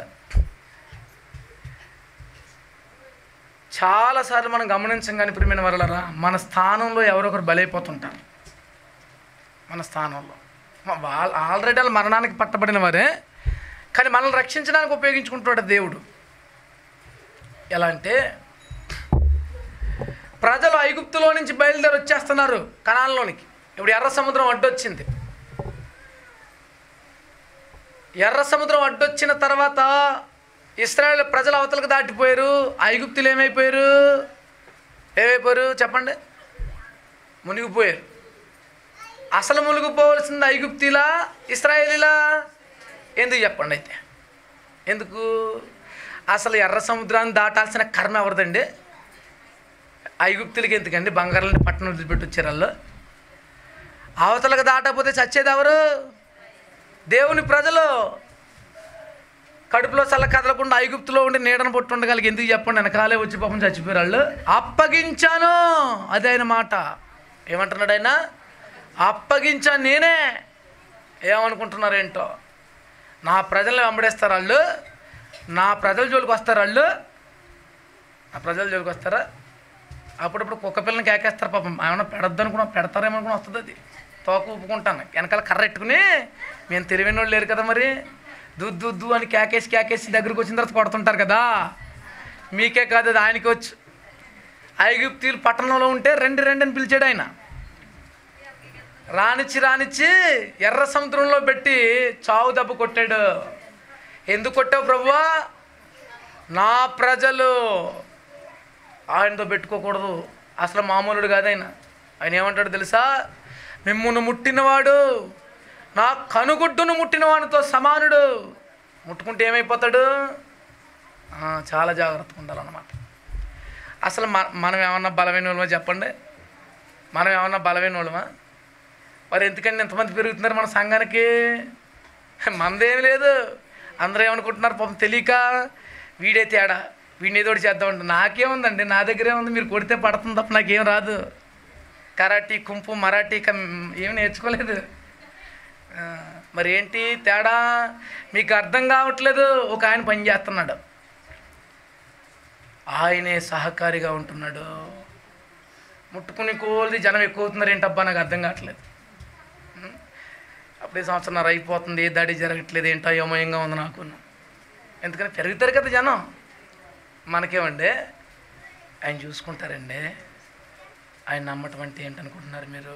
చాలాసార్లు మనం గమనించం కానీ ప్రియమైన వరలరా మన స్థానంలో ఎవరొకరు బలైపోతుంటారు మన స్థానంలో మ- వాళ్ళ ఆల్రెడీ వాళ్ళు మరణానికి పట్టబడిన వారే కానీ మనల్ని రక్షించడానికి ఉపయోగించుకుంటాడు దేవుడు ఎలా అంటే ప్రజలు ఐగుప్తులో నుంచి బయలుదేరి వచ్చేస్తున్నారు కణాల్లోనికి ఇప్పుడు ఎర్ర సముద్రం అడ్డొచ్చింది ఎర్ర సముద్రం అడ్డొచ్చిన తర్వాత ఇస్రాయేల్ ప్రజలు అవతలకు దాటిపోయారు ఐగుప్తులు ఏమైపోయారు ఏమైపోయారు చెప్పండి మునిగిపోయారు అసలు మునిగిపోవలసింది ఐగుప్తిలా ఇస్రాయేలీలా ఎందుకు చెప్పండి అయితే ఎందుకు అసలు ఎర్ర సముద్రాన్ని దాటాల్సిన కర్మ ఎవరిదండి ఐగుప్తులకి ఎందుకండి బంగారం పట్టణం వదిలిపెట్టి వచ్చారు వాళ్ళు అవతలకు దాటకపోతే చచ్చేది ఎవరు దేవుని ప్రజలు కడుపులో చల్ల కదలకుండా ఐగుప్తులో ఉండి నీడను పొట్టు ఉండగలిగి ఎందుకు చెప్పండి వెనకాలే వచ్చి పాపం చచ్చిపోయారు వాళ్ళు అప్పగించాను అదే ఆయన మాట ఏమంటున్నాడు ఆయన అప్పగించాను నేనే ఏమనుకుంటున్నారేంటో నా ప్రజల్ని వెంబడేస్తారు వాళ్ళు నా ప్రజల జోలికి వస్తారు వాళ్ళు నా ప్రజల జోలికి వస్తారా అప్పుడప్పుడు కుక్క పిల్లని కేకేస్తారు పాపం ఏమైనా పెడద్దు అనుకున్నా పెడతారేమో అనుకుని వస్తుంది అది తోక ఊపుకుంటాను వెనకాల కర్ర ఎట్టుకుని మేము తెలివైన వాళ్ళు లేరు కదా మరి దుద్దు దుద్దు అని కేకేసి కేకేసి దగ్గరికి వచ్చిన తర్వాత కొడుతుంటారు కదా మీకే కాదు అది ఆయనకి వచ్చు ఐగుప్తీలు పట్టణంలో ఉంటే రెండు రెండు అని పిలిచాడు ఆయన రానిచ్చి రానిచ్చి ఎర్ర సముద్రంలో పెట్టి చావు దెబ్బ కొట్టాడు ఎందుకు కొట్టావు ప్రభువా నా ప్రజలు ఆయనతో పెట్టుకోకూడదు అసలు మామూలుడు కాదు ఆయన ఆయన ఏమంటాడు తెలుసా మిమ్మును ముట్టినవాడు నా కనుగుడ్డును ముట్టినవాడితో సమానుడు ముట్టుకుంటే ఏమైపోతాడు ఆ, చాలా జాగ్రత్తగా ఉండాలన్నమాట అసలు మన మనం ఏమన్నా బలమైన వాళ్ళమా చెప్పండి మనం ఏమన్నా బలమైన వాళ్ళమా మరి ఎందుకండి ఎంతమంది పెరుగుతున్నారు మన సంఘానికి మనదేం లేదు అందరూ ఏమనుకుంటున్నారు పాపం తెలియక వీడే తేడా వీడిని ఏదో ఒకటి చేద్దామంటే నాకేముందండి నా దగ్గరే ఉంది మీరు కొడితే పడుతుంది తప్ప నాకేం రాదు కరాటీ కుంపు మరాఠీ కం ఏమి నేర్చుకోలేదు ఆ, మరి ఏంటి తేడా మీకు అర్థం కావట్లేదు ఒక ఆయన పని చేస్తున్నాడు ఆయనే సహకారిగా ఉంటున్నాడు ముట్టుకుని కోల్ది జనం ఎక్కువ అవుతున్నారు ఏంటబ్బా నాకు అర్థం కావట్లేదు అప్పుడే సంవత్సరంన్నర అయిపోతుంది ఏ దాడి జరగట్లేదు ఏంటో అయోమయంగా ఉంది నాకు ఎందుకని పెరుగుతారు కదా జనం మనకేమండి ఆయన చూసుకుంటారండి ఆయన నమ్మటం అంటే ఏంటనుకుంటున్నారు మీరు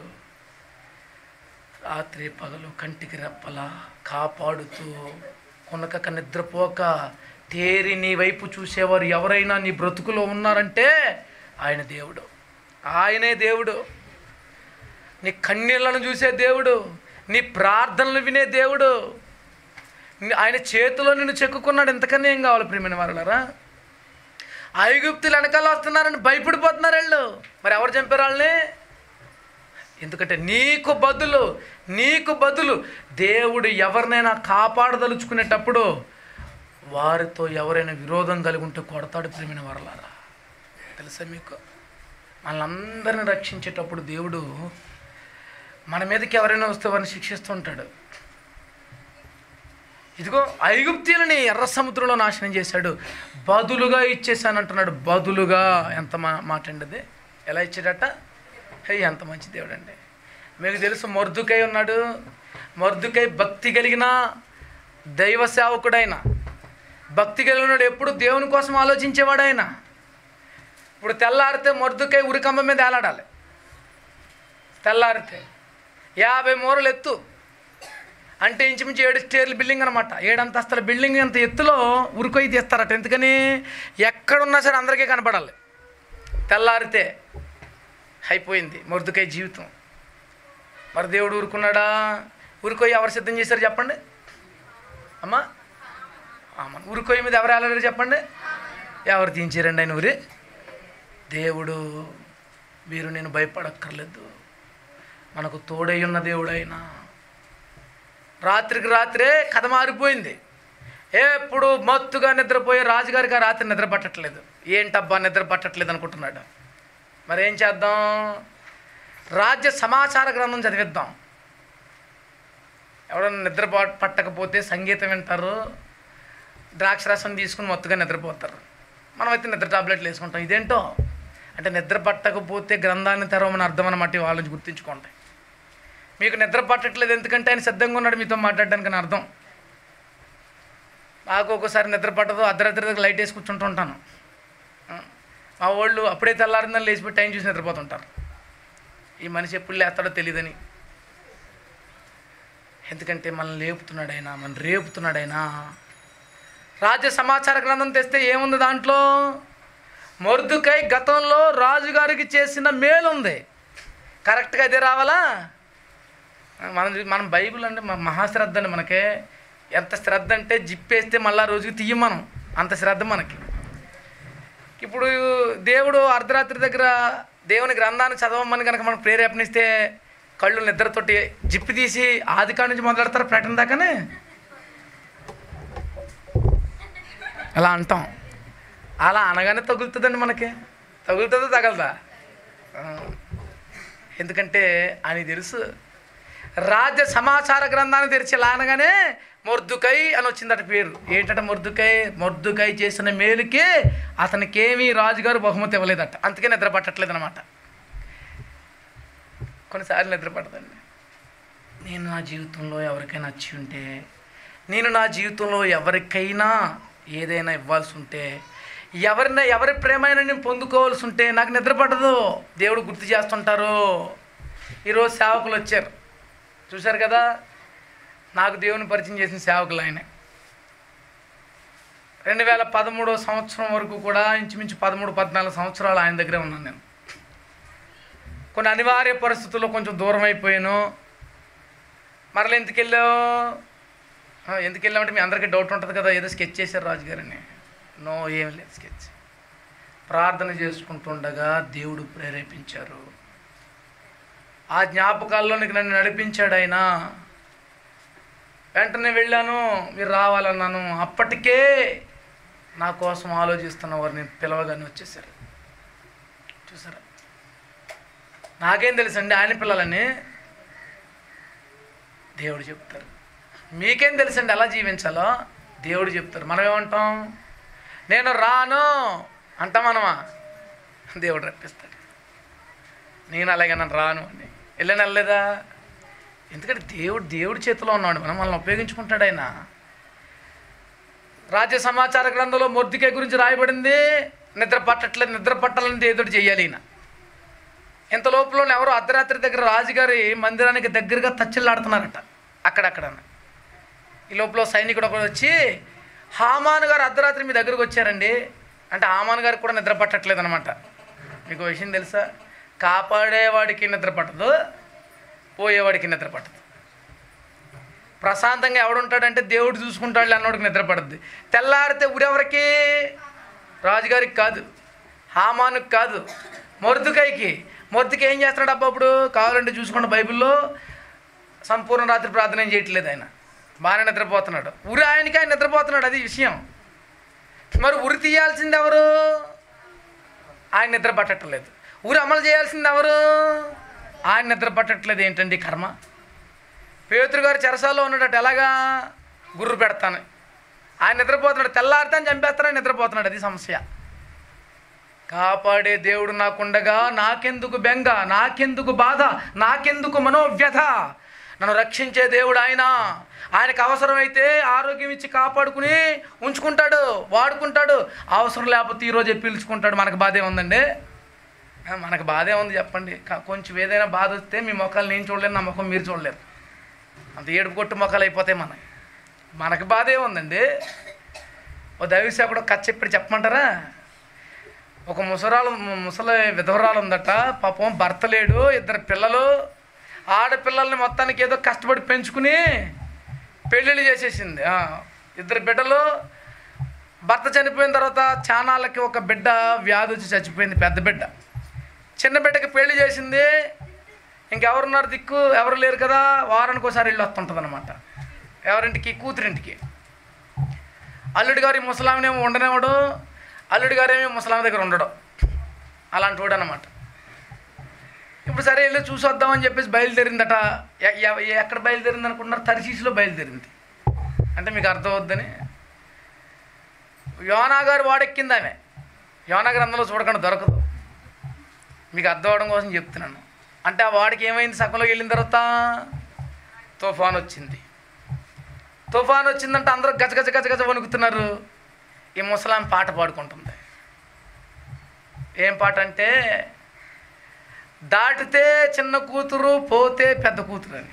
రాత్రి పగలు కంటికి రెప్పలా కాపాడుతూ కొనకక నిద్రపోక తేరి నీ వైపు చూసేవారు ఎవరైనా నీ బ్రతుకులో ఉన్నారంటే ఆయన దేవుడు ఆయనే దేవుడు నీ కన్నీళ్లను చూసే దేవుడు నీ ప్రార్థనలు వినే దేవుడు నీ- ఆయన చేతిలో నిన్ను చెక్కుకున్నాడు ఎంతకన్నా ఏం కావాలి ప్రియమైన వాళ్ళరా ఐగుప్తులు వెనకాల వస్తున్నారని భయపడిపోతున్నారు వీళ్ళు మరి ఎవరు చంపారు వాళ్ళని ఎందుకంటే నీకు బదులు నీకు బదులు దేవుడు ఎవరినైనా కాపాడదలుచుకునేటప్పుడు వారితో ఎవరైనా విరోధం కలిగి ఉంటే కొడతాడు ప్రేమిన వరలారా తెలుసా మీకు మనల్ని రక్షించేటప్పుడు దేవుడు మన మీదకి ఎవరైనా వస్తే వారిని శిక్షిస్తూ ఉంటాడు ఇదిగో ఐగుప్తీయులని ఎర్ర సముద్రంలో నాశనం చేశాడు బదులుగా ఇచ్చేసాను అంటున్నాడు బదులుగా ఎంత మా మాట అండి అది ఎలా ఇచ్చాడట హే ఎంత మంచి దేవుడు అండి మీకు తెలుసు మొర్దుకై ఉన్నాడు మొర్దుకై భక్తి కలిగిన దైవ సేవకుడైన భక్తి కలిగినాడు ఎప్పుడు దేవుని కోసం ఆలోచించేవాడు ఆయన ఇప్పుడు తెల్లారితే మొర్దుకై ఉరికంబ మీద ఏలాడాలి తెల్లారితే యాభై మూరలు ఎత్తు అంటే ఇంచుమించు ఏడు స్టేర్ల బిల్డింగ్ అనమాట ఏడు అంతస్తుల బిల్డింగ్ అంత ఎత్తులో ఉరికొయ్యి తీస్తారట ఎందుకని ఎక్కడున్నా సరే అందరికీ కనపడాలి తెల్లారితే అయిపోయింది మొరుదుకై జీవితం మరి దేవుడు ఊరుకున్నాడా ఊరుకొయ్యి ఎవరు సిద్ధం చేశారు చెప్పండి అమ్మా అమ్మ ఊరుకొయ్యి మీద ఎవరు వెళ్ళారు చెప్పండి ఎవరు తీయించారండి ఆయన ఊరి దేవుడు మీరు నేను భయపడక్కర్లేదు మనకు తోడై ఉన్న దేవుడు అయినా రాత్రికి రాత్రే కథ మారిపోయింది ఎప్పుడు మత్తుగా నిద్రపోయే రాజుగారికి ఆ రాత్రి నిద్ర పట్టట్లేదు ఏంటబ్బా నిద్ర పట్టట్లేదు అనుకుంటున్నాడు మరి ఏం చేద్దాం రాజ్య సమాచార గ్రంథం చదివిద్దాం ఎవడన్నా నిద్ర ప- పట్టకపోతే సంగీతం వింటారు ద్రాక్షరసం తీసుకుని మత్తుగా నిద్రపోతారు మనమైతే నిద్ర టాబ్లెట్లు వేసుకుంటాం ఇదేంటో అంటే నిద్ర పట్టకపోతే గ్రంథాన్ని తెరవమని అర్థం అన్నమాట ఈ వాళ్ళని గుర్తుంచుకోండి మీకు నిద్ర పట్టట్లేదు ఎందుకంటే ఆయన సిద్ధంగా ఉన్నాడు మీతో మాట్లాడడానికి అని అర్థం నాకు ఒక్కోసారి నిద్ర పట్టదు అర్ధరాత్రి దగ్గర లైట్ వేసి కూర్చుంటుంటాను ఆ, మా వాళ్ళు అప్పుడే తెల్లారిందని లేచిపోయి టైం చూసి నిద్రపోతుంటారు ఈ మనిషి ఎప్పుడు లేస్తాడో తెలియదని ఎందుకంటే మనల్ని లేపుతున్నాడు ఆయన మన రేపుతున్నాడు ఆయన రాజ్య సమాచార గ్రంథం తెస్తే ఏముంది దాంట్లో మొర్దుకై గతంలో రాజుగారికి చేసిన మేలు ఉంది కరెక్ట్గా అదే రావాలా మనం చూ- మనం బైబిల్ అంటే మ- మహాశ్రద్ధ అండి మనకే ఎంత శ్రద్ధ అంటే జిప్పేస్తే మళ్ళా రోజుకి తీయం మనం అంత శ్రద్ధ మనకి ఇప్పుడు దేవుడు అర్ధరాత్రి దగ్గర దేవుని గ్రంథాన్ని చదవమని కనుక మనం ప్రేరేపణిస్తే కళ్ళు నిద్రతోటి జిప్పి తీసి ఆది కాడి నుంచి మొదలెడతారు ప్రకటన దాకానే అలా అంటాం అలా అనగానే తగులుతుందండి మనకి తగులుతుందో తగలదా ఆ. ఎందుకంటే అని తెలుసు రాజ్య సమాచార గ్రంథాన్ని తెరిచి ఇలా అనగానే మొర్దుకై అని వచ్చిందట పేరు ఏంటంటే మొర్దుకై మొర్దుకై చేసిన మేలుకి అతనికేమీ రాజుగారు బహుమతి ఇవ్వలేదట అందుకే నిద్ర పట్టట్లేదు అనమాట కొన్నిసార్లు నిద్ర పట్టదండి నేను నా జీవితంలో ఎవరికైనా వచ్చి ఉంటే నేను నా జీవితంలో ఎవరికైనా ఏదైనా ఇవ్వాల్సి ఉంటే ఎవరిన ఎవరి ప్రేమైనా నేను పొందుకోవాల్సి ఉంటే నాకు నిద్ర పట్టదు దేవుడు గుర్తు చేస్తుంటారు ఈరోజు సేవకులు వచ్చారు చూశారు కదా నాకు దేవుని పరిచయం చేసిన సేవకులు ఆయన రెండు వేల పదమూడో సంవత్సరం వరకు కూడా ఇంచుమించు పదమూడు పద్నాలుగు సంవత్సరాలు ఆయన దగ్గరే ఉన్నాను నేను కొన్ని అనివార్య పరిస్థితుల్లో కొంచెం దూరం అయిపోయాను మరలా ఎందుకు వెళ్ళావు ఆ, ఎందుకు వెళ్ళామంటే మీ అందరికీ డౌట్ ఉంటుంది కదా ఏదో స్కెచ్ చేశారు రాజుగారని నో ఏం లేదు స్కెచ్ ప్రార్థన చేసుకుంటుండగా దేవుడు ప్రేరేపించారు ఆ జ్ఞాపకాల్లోనికి నన్ను నడిపించాడు ఆయన వెంటనే వెళ్ళాను మీరు రావాలన్నాను అప్పటికే నా కోసం ఆలోచిస్తున్న వారిని పిలవగానే వచ్చేసారు చూసారా నాకేం తెలుసండి ఆయన పిల్లలని దేవుడు చెప్తారు మీకేం తెలుసండి ఎలా జీవించాలో దేవుడు చెప్తారు మనం ఏమంటాం నేను రాను అంటాం మనమా దేవుడు రప్పిస్తాడు నేను అలాగే నన్ను రాను అని వెళ్ళని వెళ్ళలేదా ఎందుకంటే దేవుడు దేవుడి చేతిలో ఉన్నాడు మనం మనల్ని ఉపయోగించుకుంటాడు ఆయన రాజ్య సమాచార గ్రంథంలో మొర్దికే గురించి రాయబడింది నిద్ర పట్టట్లేదు నిద్ర పట్టాలని ఏదో చేయాలి ఈయన ఇంత లోపల ఎవరో అర్ధరాత్రి దగ్గర రాజుగారి మందిరానికి దగ్గరగా తచ్చిల్లాడుతున్నారట అక్కడక్కడ ఈ లోపల సైనికుడు ఒకడు వచ్చి హామాన్ గారు అర్ధరాత్రి మీ దగ్గరకు వచ్చారండి అంటే హామాన్ గారికి కూడా నిద్ర పట్టట్లేదు అనమాట మీకు ఓ విషయం తెలుసా కాపాడేవాడికి నిద్ర పట్టదు పోయేవాడికి నిద్ర పట్టదు ప్రశాంతంగా ఎవడుంటాడంటే దేవుడు చూసుకుంటాడు అన్నోడికి నిద్ర పడుద్ది తెల్లారితే ఊరెవరికి రాజుగారికి కాదు హామానుకి కాదు మొర్దుకైకి మొర్దుకి ఏం చేస్తున్నాడు అబ్బా అప్పుడు కావాలంటే చూసుకోండి బైబిల్లో సంపూర్ణ రాత్రి ప్రార్థన ఏం చేయట్లేదు ఆయన బాగానే నిద్రపోతున్నాడు ఉరి ఆయనకి ఆయన నిద్రపోతున్నాడు అది విషయం మరి ఉరి తీయాల్సింది ఎవరు ఆయన నిద్ర పట్టట్లేదు ఊరు అమలు చేయాల్సింది ఎవరు ఆయన నిద్ర పట్టట్లేదు ఏంటండి కర్మ పేతురు గారు చెరసాల్లో ఉన్నాడట ఎలాగా గుర్రు పెడతాను ఆయన నిద్రపోతున్నాడు తెల్లారితే చంపేస్తానని నిద్రపోతున్నాడు అది సమస్య కాపాడే దేవుడు నాకుండగా నాకెందుకు బెంగ నాకెందుకు బాధ నాకెందుకు మనోవ్యథ నన్ను రక్షించే దేవుడు ఆయన ఆయనకు అవసరమైతే ఆరోగ్యం ఇచ్చి కాపాడుకుని ఉంచుకుంటాడు వాడుకుంటాడు అవసరం లేకపోతే ఈరోజే పీల్చుకుంటాడు మనకు బాధే ఉందండి ఆ, మనకు బాధే ఉంది చెప్పండి కా- కొంచెం ఏదైనా బాధ వస్తే మీ మొక్కలు నేను చూడలేను నా ముఖం మీరు చూడలేరు అంత ఏడుపు కొట్టు మొక్కలు అయిపోతాయి మనకి మనకు బాధే ఉందండి ఓ దైవసేవకుడు కథ చెప్పి చెప్పమంటారా ఒక ముసరాలు ముసలి విధవరాలు ఉందట పాపం భర్త లేడు ఇద్దరు పిల్లలు ఆడపిల్లల్ని మొత్తానికి ఏదో కష్టపడి పెంచుకుని పెళ్ళిళ్ళు చేసేసింది ఆ, ఇద్దరు బిడ్డలు భర్త చనిపోయిన తర్వాత చానాళ్ళకి ఒక బిడ్డ వ్యాధి వచ్చి చచ్చిపోయింది పెద్ద బిడ్డ చిన్న బిడ్డకి పెళ్లి చేసింది ఇంకెవరున్నారు దిక్కు ఎవరు లేరు కదా వారానికి ఒకసారి వెళ్ళి వస్తుంటుంది అనమాట ఎవరింటికి కూతురింటికి అల్లుడి గారి ముసలామినేమో ఉండనేవాడు అల్లుడి గారేమో ముసలామి దగ్గర ఉండడు అలాంటి వాడు అనమాట ఇప్పుడు సరే వెళ్ళి చూసి వద్దామని చెప్పేసి బయలుదేరిందట ఎ- ఎ- ఎక్కడ బయలుదేరింది అనుకుంటున్నారు తరిశీసులో బయలుదేరింది అంటే మీకు అర్థం అవుద్దని యోనా గారు వాడెక్కింది ఆమె యోనా గ్రంథంలో చూడకుండా దొరకదు మీకు అర్థం అవడం కోసం చెప్తున్నాను అంటే ఆ వాడికి ఏమైంది సగంలోకి వెళ్ళిన తర్వాత తుఫాన్ వచ్చింది తుఫాన్ వచ్చిందంటే అందరూ గజ గజ గజ గజ వణుకుతున్నారు ఈ ముసలాం పాట పాడుకుంటుంది ఏం పాట అంటే దాటితే చిన్న కూతురు పోతే పెద్ద కూతురు అని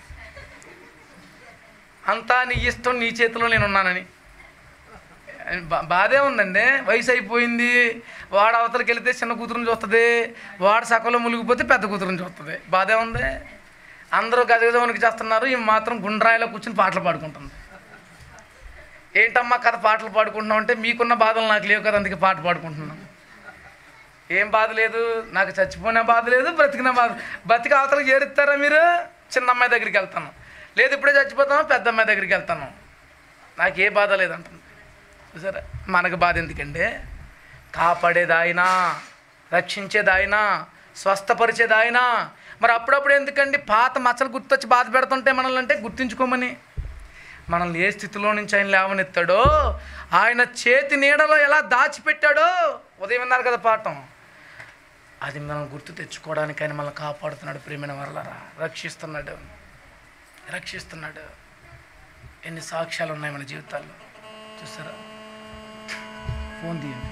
అంతా నీ ఇష్టం నీ చేతిలో నేను ఉన్నానని బా- బాధే ఉందండి వయసు అయిపోయింది వాడు అవతలకి వెళితే చిన్న కూతురుని చూస్తుంది వాడు సకలో మునిగిపోతే పెద్ద కూతురుని చూస్తుంది బాధే ఉంది అందరూ గజగజవనికి చేస్తున్నారు ఈ మాత్రం గుండ్రాయిలో కూర్చుని పాటలు పాడుకుంటుంది ఏంటమ్మా కథ పాటలు పాడుకుంటున్నావు అంటే మీకున్న బాధలు నాకు లేవు కదా అందుకే పాట పాడుకుంటున్నాను ఏం బాధ లేదు నాకు చచ్చిపోయిన బాధ లేదు బ్రతికిన బాధ బతికి అవతలకి చేరుస్తారా మీరు చిన్న అమ్మాయి దగ్గరికి వెళ్తాను లేదు ఇప్పుడే చచ్చిపోతాను పెద్ద అమ్మాయి దగ్గరికి వెళ్తాను నాకు ఏ బాధ లేదంటుంది చూసారా మనకు బాధ ఎందుకంటే కాపాడేది ఆయన రక్షించేది ఆయన స్వస్థపరిచేది ఆయన మరి అప్పుడప్పుడు ఎందుకండి పాత మచ్చలు గుర్తొచ్చి బాధ పెడుతుంటే మనల్ని అంటే గుర్తుంచుకోమని మనల్ని ఏ స్థితిలో నుంచి ఆయన లేవనెత్తాడో ఆయన చేతి నీడలో ఎలా దాచిపెట్టాడో ఉదయం విన్నారు కదా పాఠం అది మనం గుర్తు తెచ్చుకోవడానికి ఆయన మనల్ని కాపాడుతున్నాడు ప్రేమైన వరలరా రక్షిస్తున్నాడు రక్షిస్తున్నాడు ఎన్ని సాక్ష్యాలు ఉన్నాయి మన జీవితాల్లో చూసారా ఫోన్ తీయండి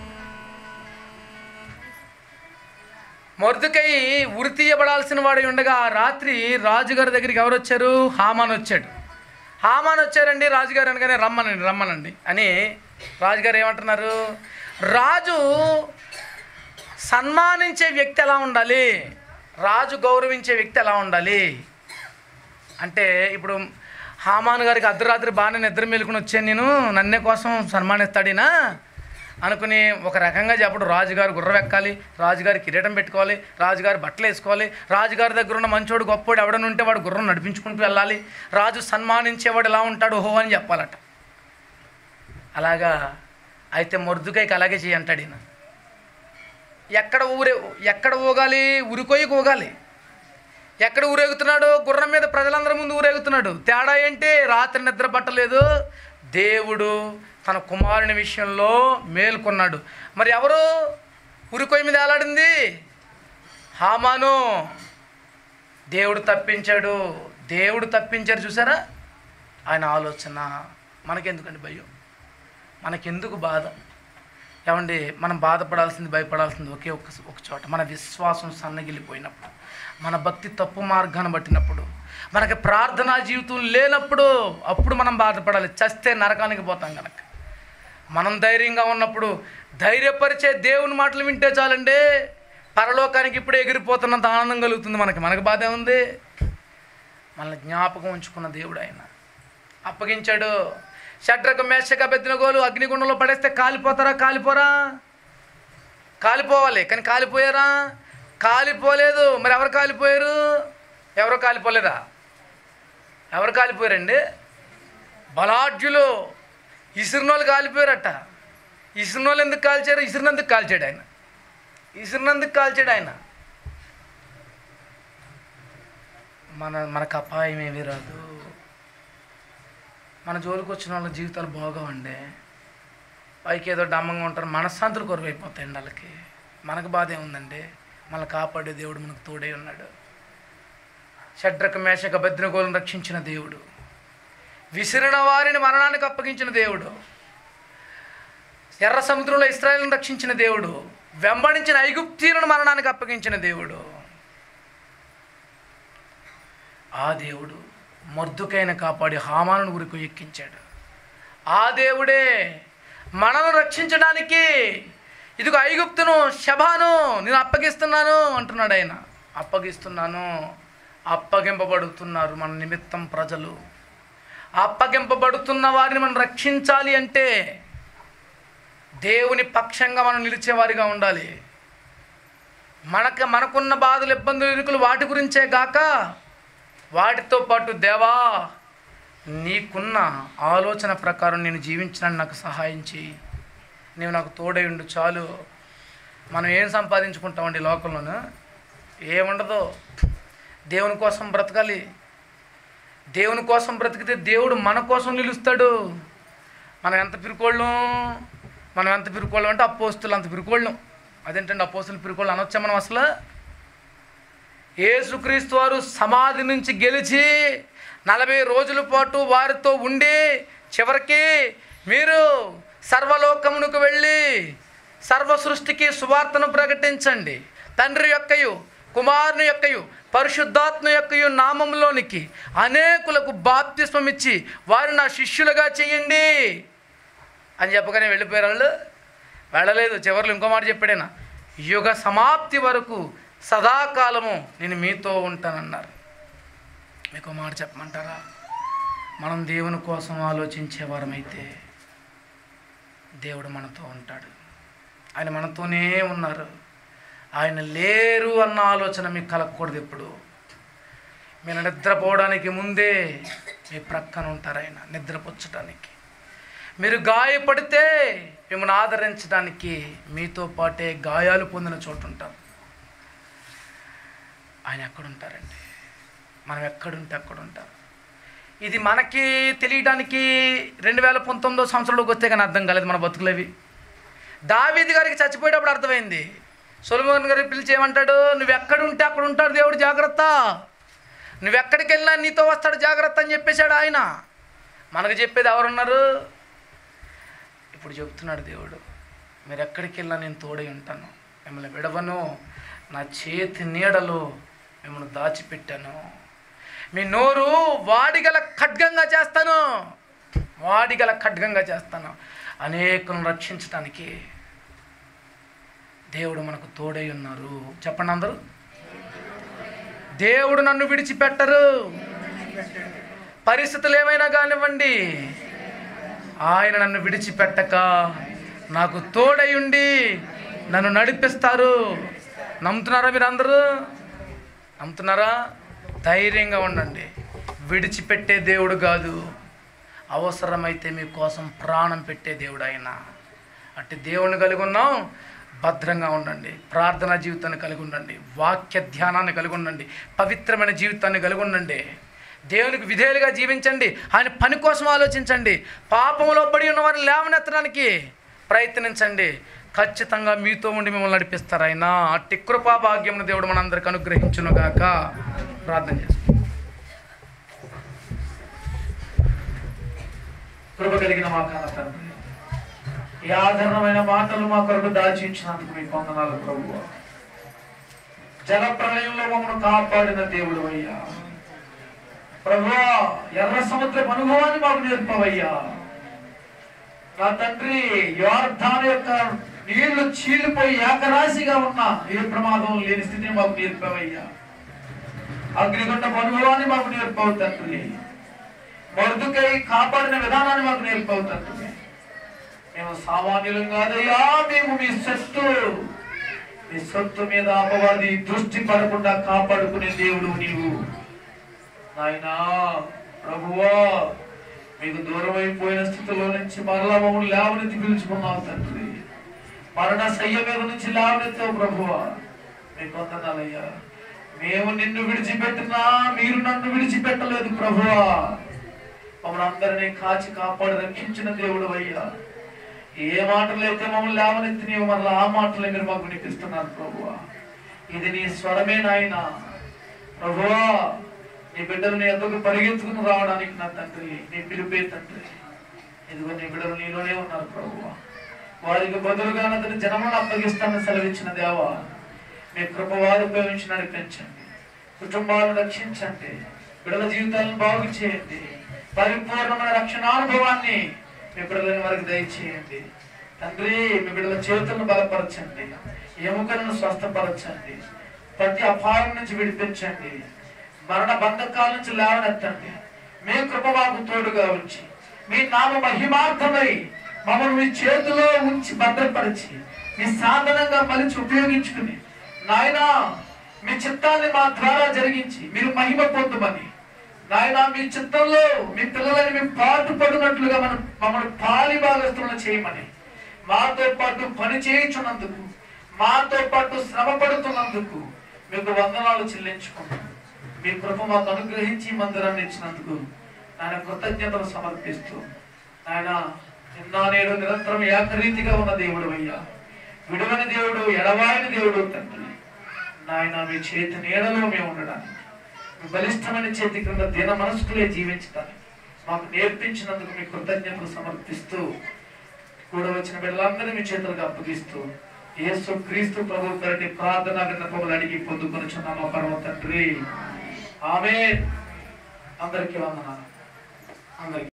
మొర్దుకై ఉరి తీయబడాల్సిన వాడు ఉండగా ఆ రాత్రి రాజుగారి దగ్గరికి ఎవరు వచ్చారు హామాన్ వచ్చాడు హామాన్ వచ్చారండి రాజుగారు అనగానే రమ్మనండి రమ్మనండి అని రాజుగారు ఏమంటున్నారు రాజు సన్మానించే వ్యక్తి ఎలా ఉండాలి రాజు గౌరవించే వ్యక్తి ఎలా ఉండాలి అంటే ఇప్పుడు హామాన్ గారికి అర్ధరాత్రి బాగానే నిద్ర మేలుకుని వచ్చాను నేను నన్నే కోసం సన్మానిస్తాడినా అనుకుని ఒక రకంగా చెప్పడు రాజుగారు గుర్రం ఎక్కాలి రాజుగారి కిరీటం పెట్టుకోవాలి రాజుగారి బట్టలు వేసుకోవాలి రాజుగారి దగ్గర ఉన్న మంచోడు గొప్పోడు ఎవడని ఉంటే వాడు గుర్రం నడిపించుకుంటూ వెళ్ళాలి రాజు సన్మానించేవాడు ఎలా ఉంటాడు ఓహో అని చెప్పాలట అలాగా అయితే మొర్దుకైకి అలాగే చేయి అంటాడు ఈయన ఎక్కడ ఊరే ఎక్కడ ఊగాలి ఉరికొయ్యకు ఊగాలి ఎక్కడ ఊరేగుతున్నాడు గుర్రం మీద ప్రజలందరి ముందు ఊరేగుతున్నాడు తేడా ఏంటి రాత్రి నిద్ర పట్టలేదు దేవుడు తన కుమారుని విషయంలో మేల్కొన్నాడు మరి ఎవరు ఉరికొయ్య మీద ఏలాడింది హామాను దేవుడు తప్పించాడు దేవుడు తప్పించారు చూసారా ఆయన ఆలోచన మనకెందుకండి భయం మనకెందుకు బాధ ఏమండి మనం బాధపడాల్సింది భయపడాల్సింది ఒకే ఒక ఒక చోట మన విశ్వాసం సన్నగిల్లిపోయినప్పుడు మన భక్తి తప్పు మార్గాన్ని పట్టినప్పుడు మనకి ప్రార్థనా జీవితం లేనప్పుడు అప్పుడు మనం బాధపడాలి చస్తే నరకానికి పోతాం కనుక మనం ధైర్యంగా ఉన్నప్పుడు ధైర్యపరిచే దేవుని మాటలు వింటే చాలండి పరలోకానికి ఇప్పుడు ఎగిరిపోతున్నంత ఆనందం కలుగుతుంది మనకి మనకు బాధ ఉంది మనల్ని జ్ఞాపకం ఉంచుకున్న దేవుడు ఆయన అప్పగించాడు షడ్రకు మేషక బెత్తిన గోలు అగ్నిగుండంలో పడేస్తే కాలిపోతారా కాలిపోరా కాలిపోవాలి కానీ కాలిపోయారా కాలిపోలేదు మరి ఎవరు కాలిపోయారు ఎవరు కాలిపోలేదా ఎవరు కాలిపోయారండి బలాఢ్యులు ఇసురునోళ్ళు కాలిపోయారట ఇసురునోళ్ళు ఎందుకు కాల్చారు ఇసురినందుకు కాల్చాడు ఆయన ఇసురినందుకు కాల్చాడు ఆయన మన మనకు అపాయం ఏమీ రాదు మన జోలికి వచ్చిన వాళ్ళ జీవితాలు బాగోవండి పైకి ఏదో డమ్మంగా ఉంటారు మనశ్శాంతులు కొరవైపోతాయండి వాళ్ళకి మనకు బాధ ఏముందండి మనల్ని కాపాడే దేవుడు మనకు తోడై ఉన్నాడు షడ్రక మేషక భద్రగోలను రక్షించిన దేవుడు విసిరిన వారిని మరణానికి అప్పగించిన దేవుడు ఎర్ర సముద్రంలో ఇస్రాయల్ని రక్షించిన దేవుడు వెంబడించిన ఐగుప్తీయులను మరణానికి అప్పగించిన దేవుడు ఆ దేవుడు మర్దుకైన కాపాడి హామాను గురికి ఎక్కించాడు ఆ దేవుడే మనను రక్షించడానికి ఇదిగో ఐగుప్తును శబాను నేను అప్పగిస్తున్నాను అంటున్నాడు ఆయన అప్పగిస్తున్నాను అప్పగింపబడుతున్నారు మన నిమిత్తం ప్రజలు అప్పగింపబడుతున్న వారిని మనం రక్షించాలి అంటే దేవుని పక్షంగా మనం నిలిచేవారిగా ఉండాలి మనకు మనకున్న బాధలు ఇబ్బందులు ఇరుకులు వాటి గురించే గాక వాటితో పాటు దేవా నీకున్న ఆలోచన ప్రకారం నేను జీవించడానికి నాకు సహాయం చేయి నీవు నాకు తోడై ఉండు చాలు మనం ఏం సంపాదించుకుంటామండి ఈ లోకంలోనూ ఏముండదు దేవుని కోసం బ్రతకాలి దేవుని కోసం బ్రతికితే దేవుడు మన కోసం నిలుస్తాడు మనం ఎంత పిరుకోళ్ళం మనం ఎంత పిరుకోళ్ళం అంటే అపోస్తులు అంత పిరుకోళ్ళం అదేంటండి అపోస్తులు పిరుకోళ్ళు అనొచ్చా మనం అసలు యేసుక్రీస్తు వారు సమాధి నుంచి గెలిచి నలభై రోజుల పాటు వారితో ఉండి చివరికి మీరు సర్వలోకమునకు వెళ్ళి సర్వ సృష్టికి సువార్తను ప్రకటించండి తండ్రి యొక్కయు కుమారుని యొక్కయు పరిశుద్ధాత్మ యొక్కయు నామంలోనికి అనేకులకు బాప్తిస్మం ఇచ్చి వారు నా శిష్యులుగా చేయండి అని చెప్పగానే వెళ్ళిపోయారు వాళ్ళు వెళ్ళలేదు చివరిలో ఇంకో మాట చెప్పాడేనా యుగ సమాప్తి వరకు సదాకాలము నేను మీతో ఉంటానన్నారు మీకు మాట చెప్పమంటారా మనం దేవుని కోసం ఆలోచించేవారమైతే దేవుడు మనతో ఉంటాడు ఆయన మనతోనే ఉన్నారు ఆయన లేరు అన్న ఆలోచన మీకు కలగకూడదు ఎప్పుడు మీరు నిద్రపోవడానికి ముందే మీ ప్రక్కన ఉంటారు ఆయన నిద్రపుచ్చటానికి మీరు గాయపడితే మిమ్మల్ని ఆదరించడానికి మీతో పాటే గాయాలు పొందిన చోటు ఉంటారు ఆయన ఎక్కడుంటారండి మనం ఎక్కడుంటే అక్కడ ఉంటారు ఇది మనకి తెలియడానికి రెండు వేల పంతొమ్మిదో సంవత్సరంలోకి వస్తే కానీ అర్థం కాలేదు మన బతుకులవి దావీది గారికి చచ్చిపోయేటప్పుడు అర్థమైంది సొలమోన్ గారికి పిలిచి ఏమంటాడు నువ్వు ఎక్కడుంటే అక్కడ ఉంటాడు దేవుడు జాగ్రత్త నువ్వు ఎక్కడికి వెళ్ళినా నీతో వస్తాడు జాగ్రత్త అని చెప్పేశాడు ఆయన మనకు చెప్పేది ఎవరున్నారు ఇప్పుడు చెప్తున్నాడు దేవుడు మీరు ఎక్కడికి వెళ్ళినా నేను తోడై ఉంటాను మిమ్మల్ని విడవను నా చేతి నీడలో మిమ్మల్ని దాచిపెట్టాను మీ నోరు వాడిగల ఖడ్గంగా చేస్తాను వాడిగల ఖడ్గంగా చేస్తాను అనేకులను రక్షించడానికి దేవుడు మనకు తోడై ఉన్నారు చెప్పండి అందరూ దేవుడు నన్ను విడిచిపెట్టరు పరిస్థితులు ఏమైనా కానివ్వండి ఆయన నన్ను విడిచిపెట్టక నాకు తోడై ఉండి నన్ను నడిపిస్తారు నమ్ముతున్నారా మీరు అందరూ నమ్ముతున్నారా ధైర్యంగా ఉండండి విడిచిపెట్టే దేవుడు కాదు అవసరమైతే మీకోసం ప్రాణం పెట్టే దేవుడు ఆయన అట్టి దేవుని కలిగి ఉన్నాం భద్రంగా ఉండండి ప్రార్థనా జీవితాన్ని కలిగి ఉండండి వాక్య ధ్యానాన్ని కలిగి ఉండండి పవిత్రమైన జీవితాన్ని కలిగి ఉండండి దేవునికి విధేయులుగా జీవించండి ఆయన పని కోసం ఆలోచించండి పాపంలో పడి ఉన్న వారిని లేవనెత్తడానికి ప్రయత్నించండి ఖచ్చితంగా మీతో ఉండి మిమ్మల్ని నడిపిస్తారు ఆయన అట్టి కృపా భాగ్యమును దేవుడు మనందరికి అనుగ్రహించునుగాక ప్రార్థన చేసుకుంటాం కృప కలిగిన మా కన్న తండ్రి ఈ ఆధారమైన మాటలు మా కొరకు దాచించినందుకు మీ వందనాలు ప్రభు జల ప్రళయంలో మమ్మల్ని కాపాడిన దేవుడు అయ్యా ప్రభు ఎర్ర సముద్రం అనుభవాన్ని మాకు నేర్పవయ్యా నా తండ్రి యోర్ధాన్ యొక్క నీళ్లు చీలిపోయి ఏకరాశిగా ఉన్న ఏ ప్రమాదం లేని స్థితిని మాకు నేర్పవయ్యా అగ్నిగుండ అనుభవాన్ని మాకు నేర్పవు తండ్రి మరుదుకై కాపాడిన విధానాన్ని మాకు నేర్పవు తండ్రి మేము సామాన్యులం కాదయ్యా మేము మీ సొత్తు మీ సొత్తు మీద అపవాది దృష్టి పడకుండా కాపాడుకునే దేవుడు నీవు నాయనా ప్రభువా మీకు దూరం అయిపోయిన స్థితిలో నుంచి మరలా మమ్మల్ని లేవనెత్తి పిలుచుకున్నావు తండ్రి మరణ శయ్య మీద నుంచి లేవనెత్తావు ప్రభువా మీకు వందనాలయ్యా మేము నిన్ను విడిచిపెట్టినా మీరు నన్ను విడిచిపెట్టలేదు ప్రభువా మమ్మల్ని అందరినీ కాచి కాపాడి రక్షించిన దేవుడు అయ్యా ఏ మాటలు అయితే మమ్మల్ని లేవనెత్తి నీవు మరలా ఆ మాటలే మీరు మాకు వినిపిస్తున్నారు ప్రభువా ఇది నీ స్వరమే నాయనా ప్రభువా నీ బిడ్డలు నీ ఎద్దకు పరిగెత్తుకుని రావడానికి నా తండ్రి నీ పిలిపే తండ్రి ఇదిగో నీ బిడ్డలు నీలోనే ఉన్నారు ప్రభువా వారికి బదులుగా అతని జనములను అప్పగిస్తానని సెలవిచ్చిన దేవా మీ కృప వారిపై ఉంచి నడిపించండి కుటుంబాలను రక్షించండి బిడ్డల జీవితాలను బాగు చేయండి పరిపూర్ణమైన రక్షణానుభవాన్ని మీ బిడ్డలని వారికి దయచేయండి తండ్రి మీ బిడ్డల చేతులను బలపరచండి ఎముకలను స్వస్థపరచండి ప్రతి అపాయం నుంచి విడిపించండి మరణ బంధకాల నుంచి లేవనెత్తండి మీ కృప మాకు తోడుగా ఉంచి మీ నామ మహిమార్థమై మమ్మల్ని మీ చేతిలో ఉంచి భద్రపరిచి మీ సాధనంగా మలిచి ఉపయోగించుకుని నాయనా మీ చిత్తాన్ని మా ద్వారా జరిగించి మీరు మహిమ పొందమని నాయన మీ చిత్తంలో మీ పిల్లలని మీ పాటు పడినట్లుగా మనం మమ్మల్ని పాలి భాగస్తులను చేయమని మాతో పాటు పని చేయించున్నందుకు మాతో పాటు శ్రమ పడుతున్నందుకు మీకు వందనాలు చెల్లించుకుంటాం మీ కృప మాకు అనుగ్రహించి ఈ మందిరాన్ని ఇచ్చినందుకు ఆయన కృతజ్ఞతలు సమర్పిస్తూ ఆయన నిన్న నేడు నిరంతరం ఏకరీతిగా ఉన్న దేవుడు అయ్యా విడువని దేవుడు ఎడవాయని దేవుడు తండ్రి నాయన మీ చేతి నీడలో మేము ఉండడానికి మీ బలిష్టమైన చేతి క్రింద దీన మనస్కులే జీవించడానికి మాకు నేర్పించినందుకు మీ కృతజ్ఞతలు సమర్పిస్తూ కూడా వచ్చిన బిడ్డలందరినీ మీ చేతులకు అప్పగిస్తూ యేసు క్రీస్తు ప్రభు గారి ప్రార్థన విన్నపములు అడిగి పొందుకొని చున్నాము పరమ తండ్రి ఆమె అందరికీ వందనాలు అందరికీ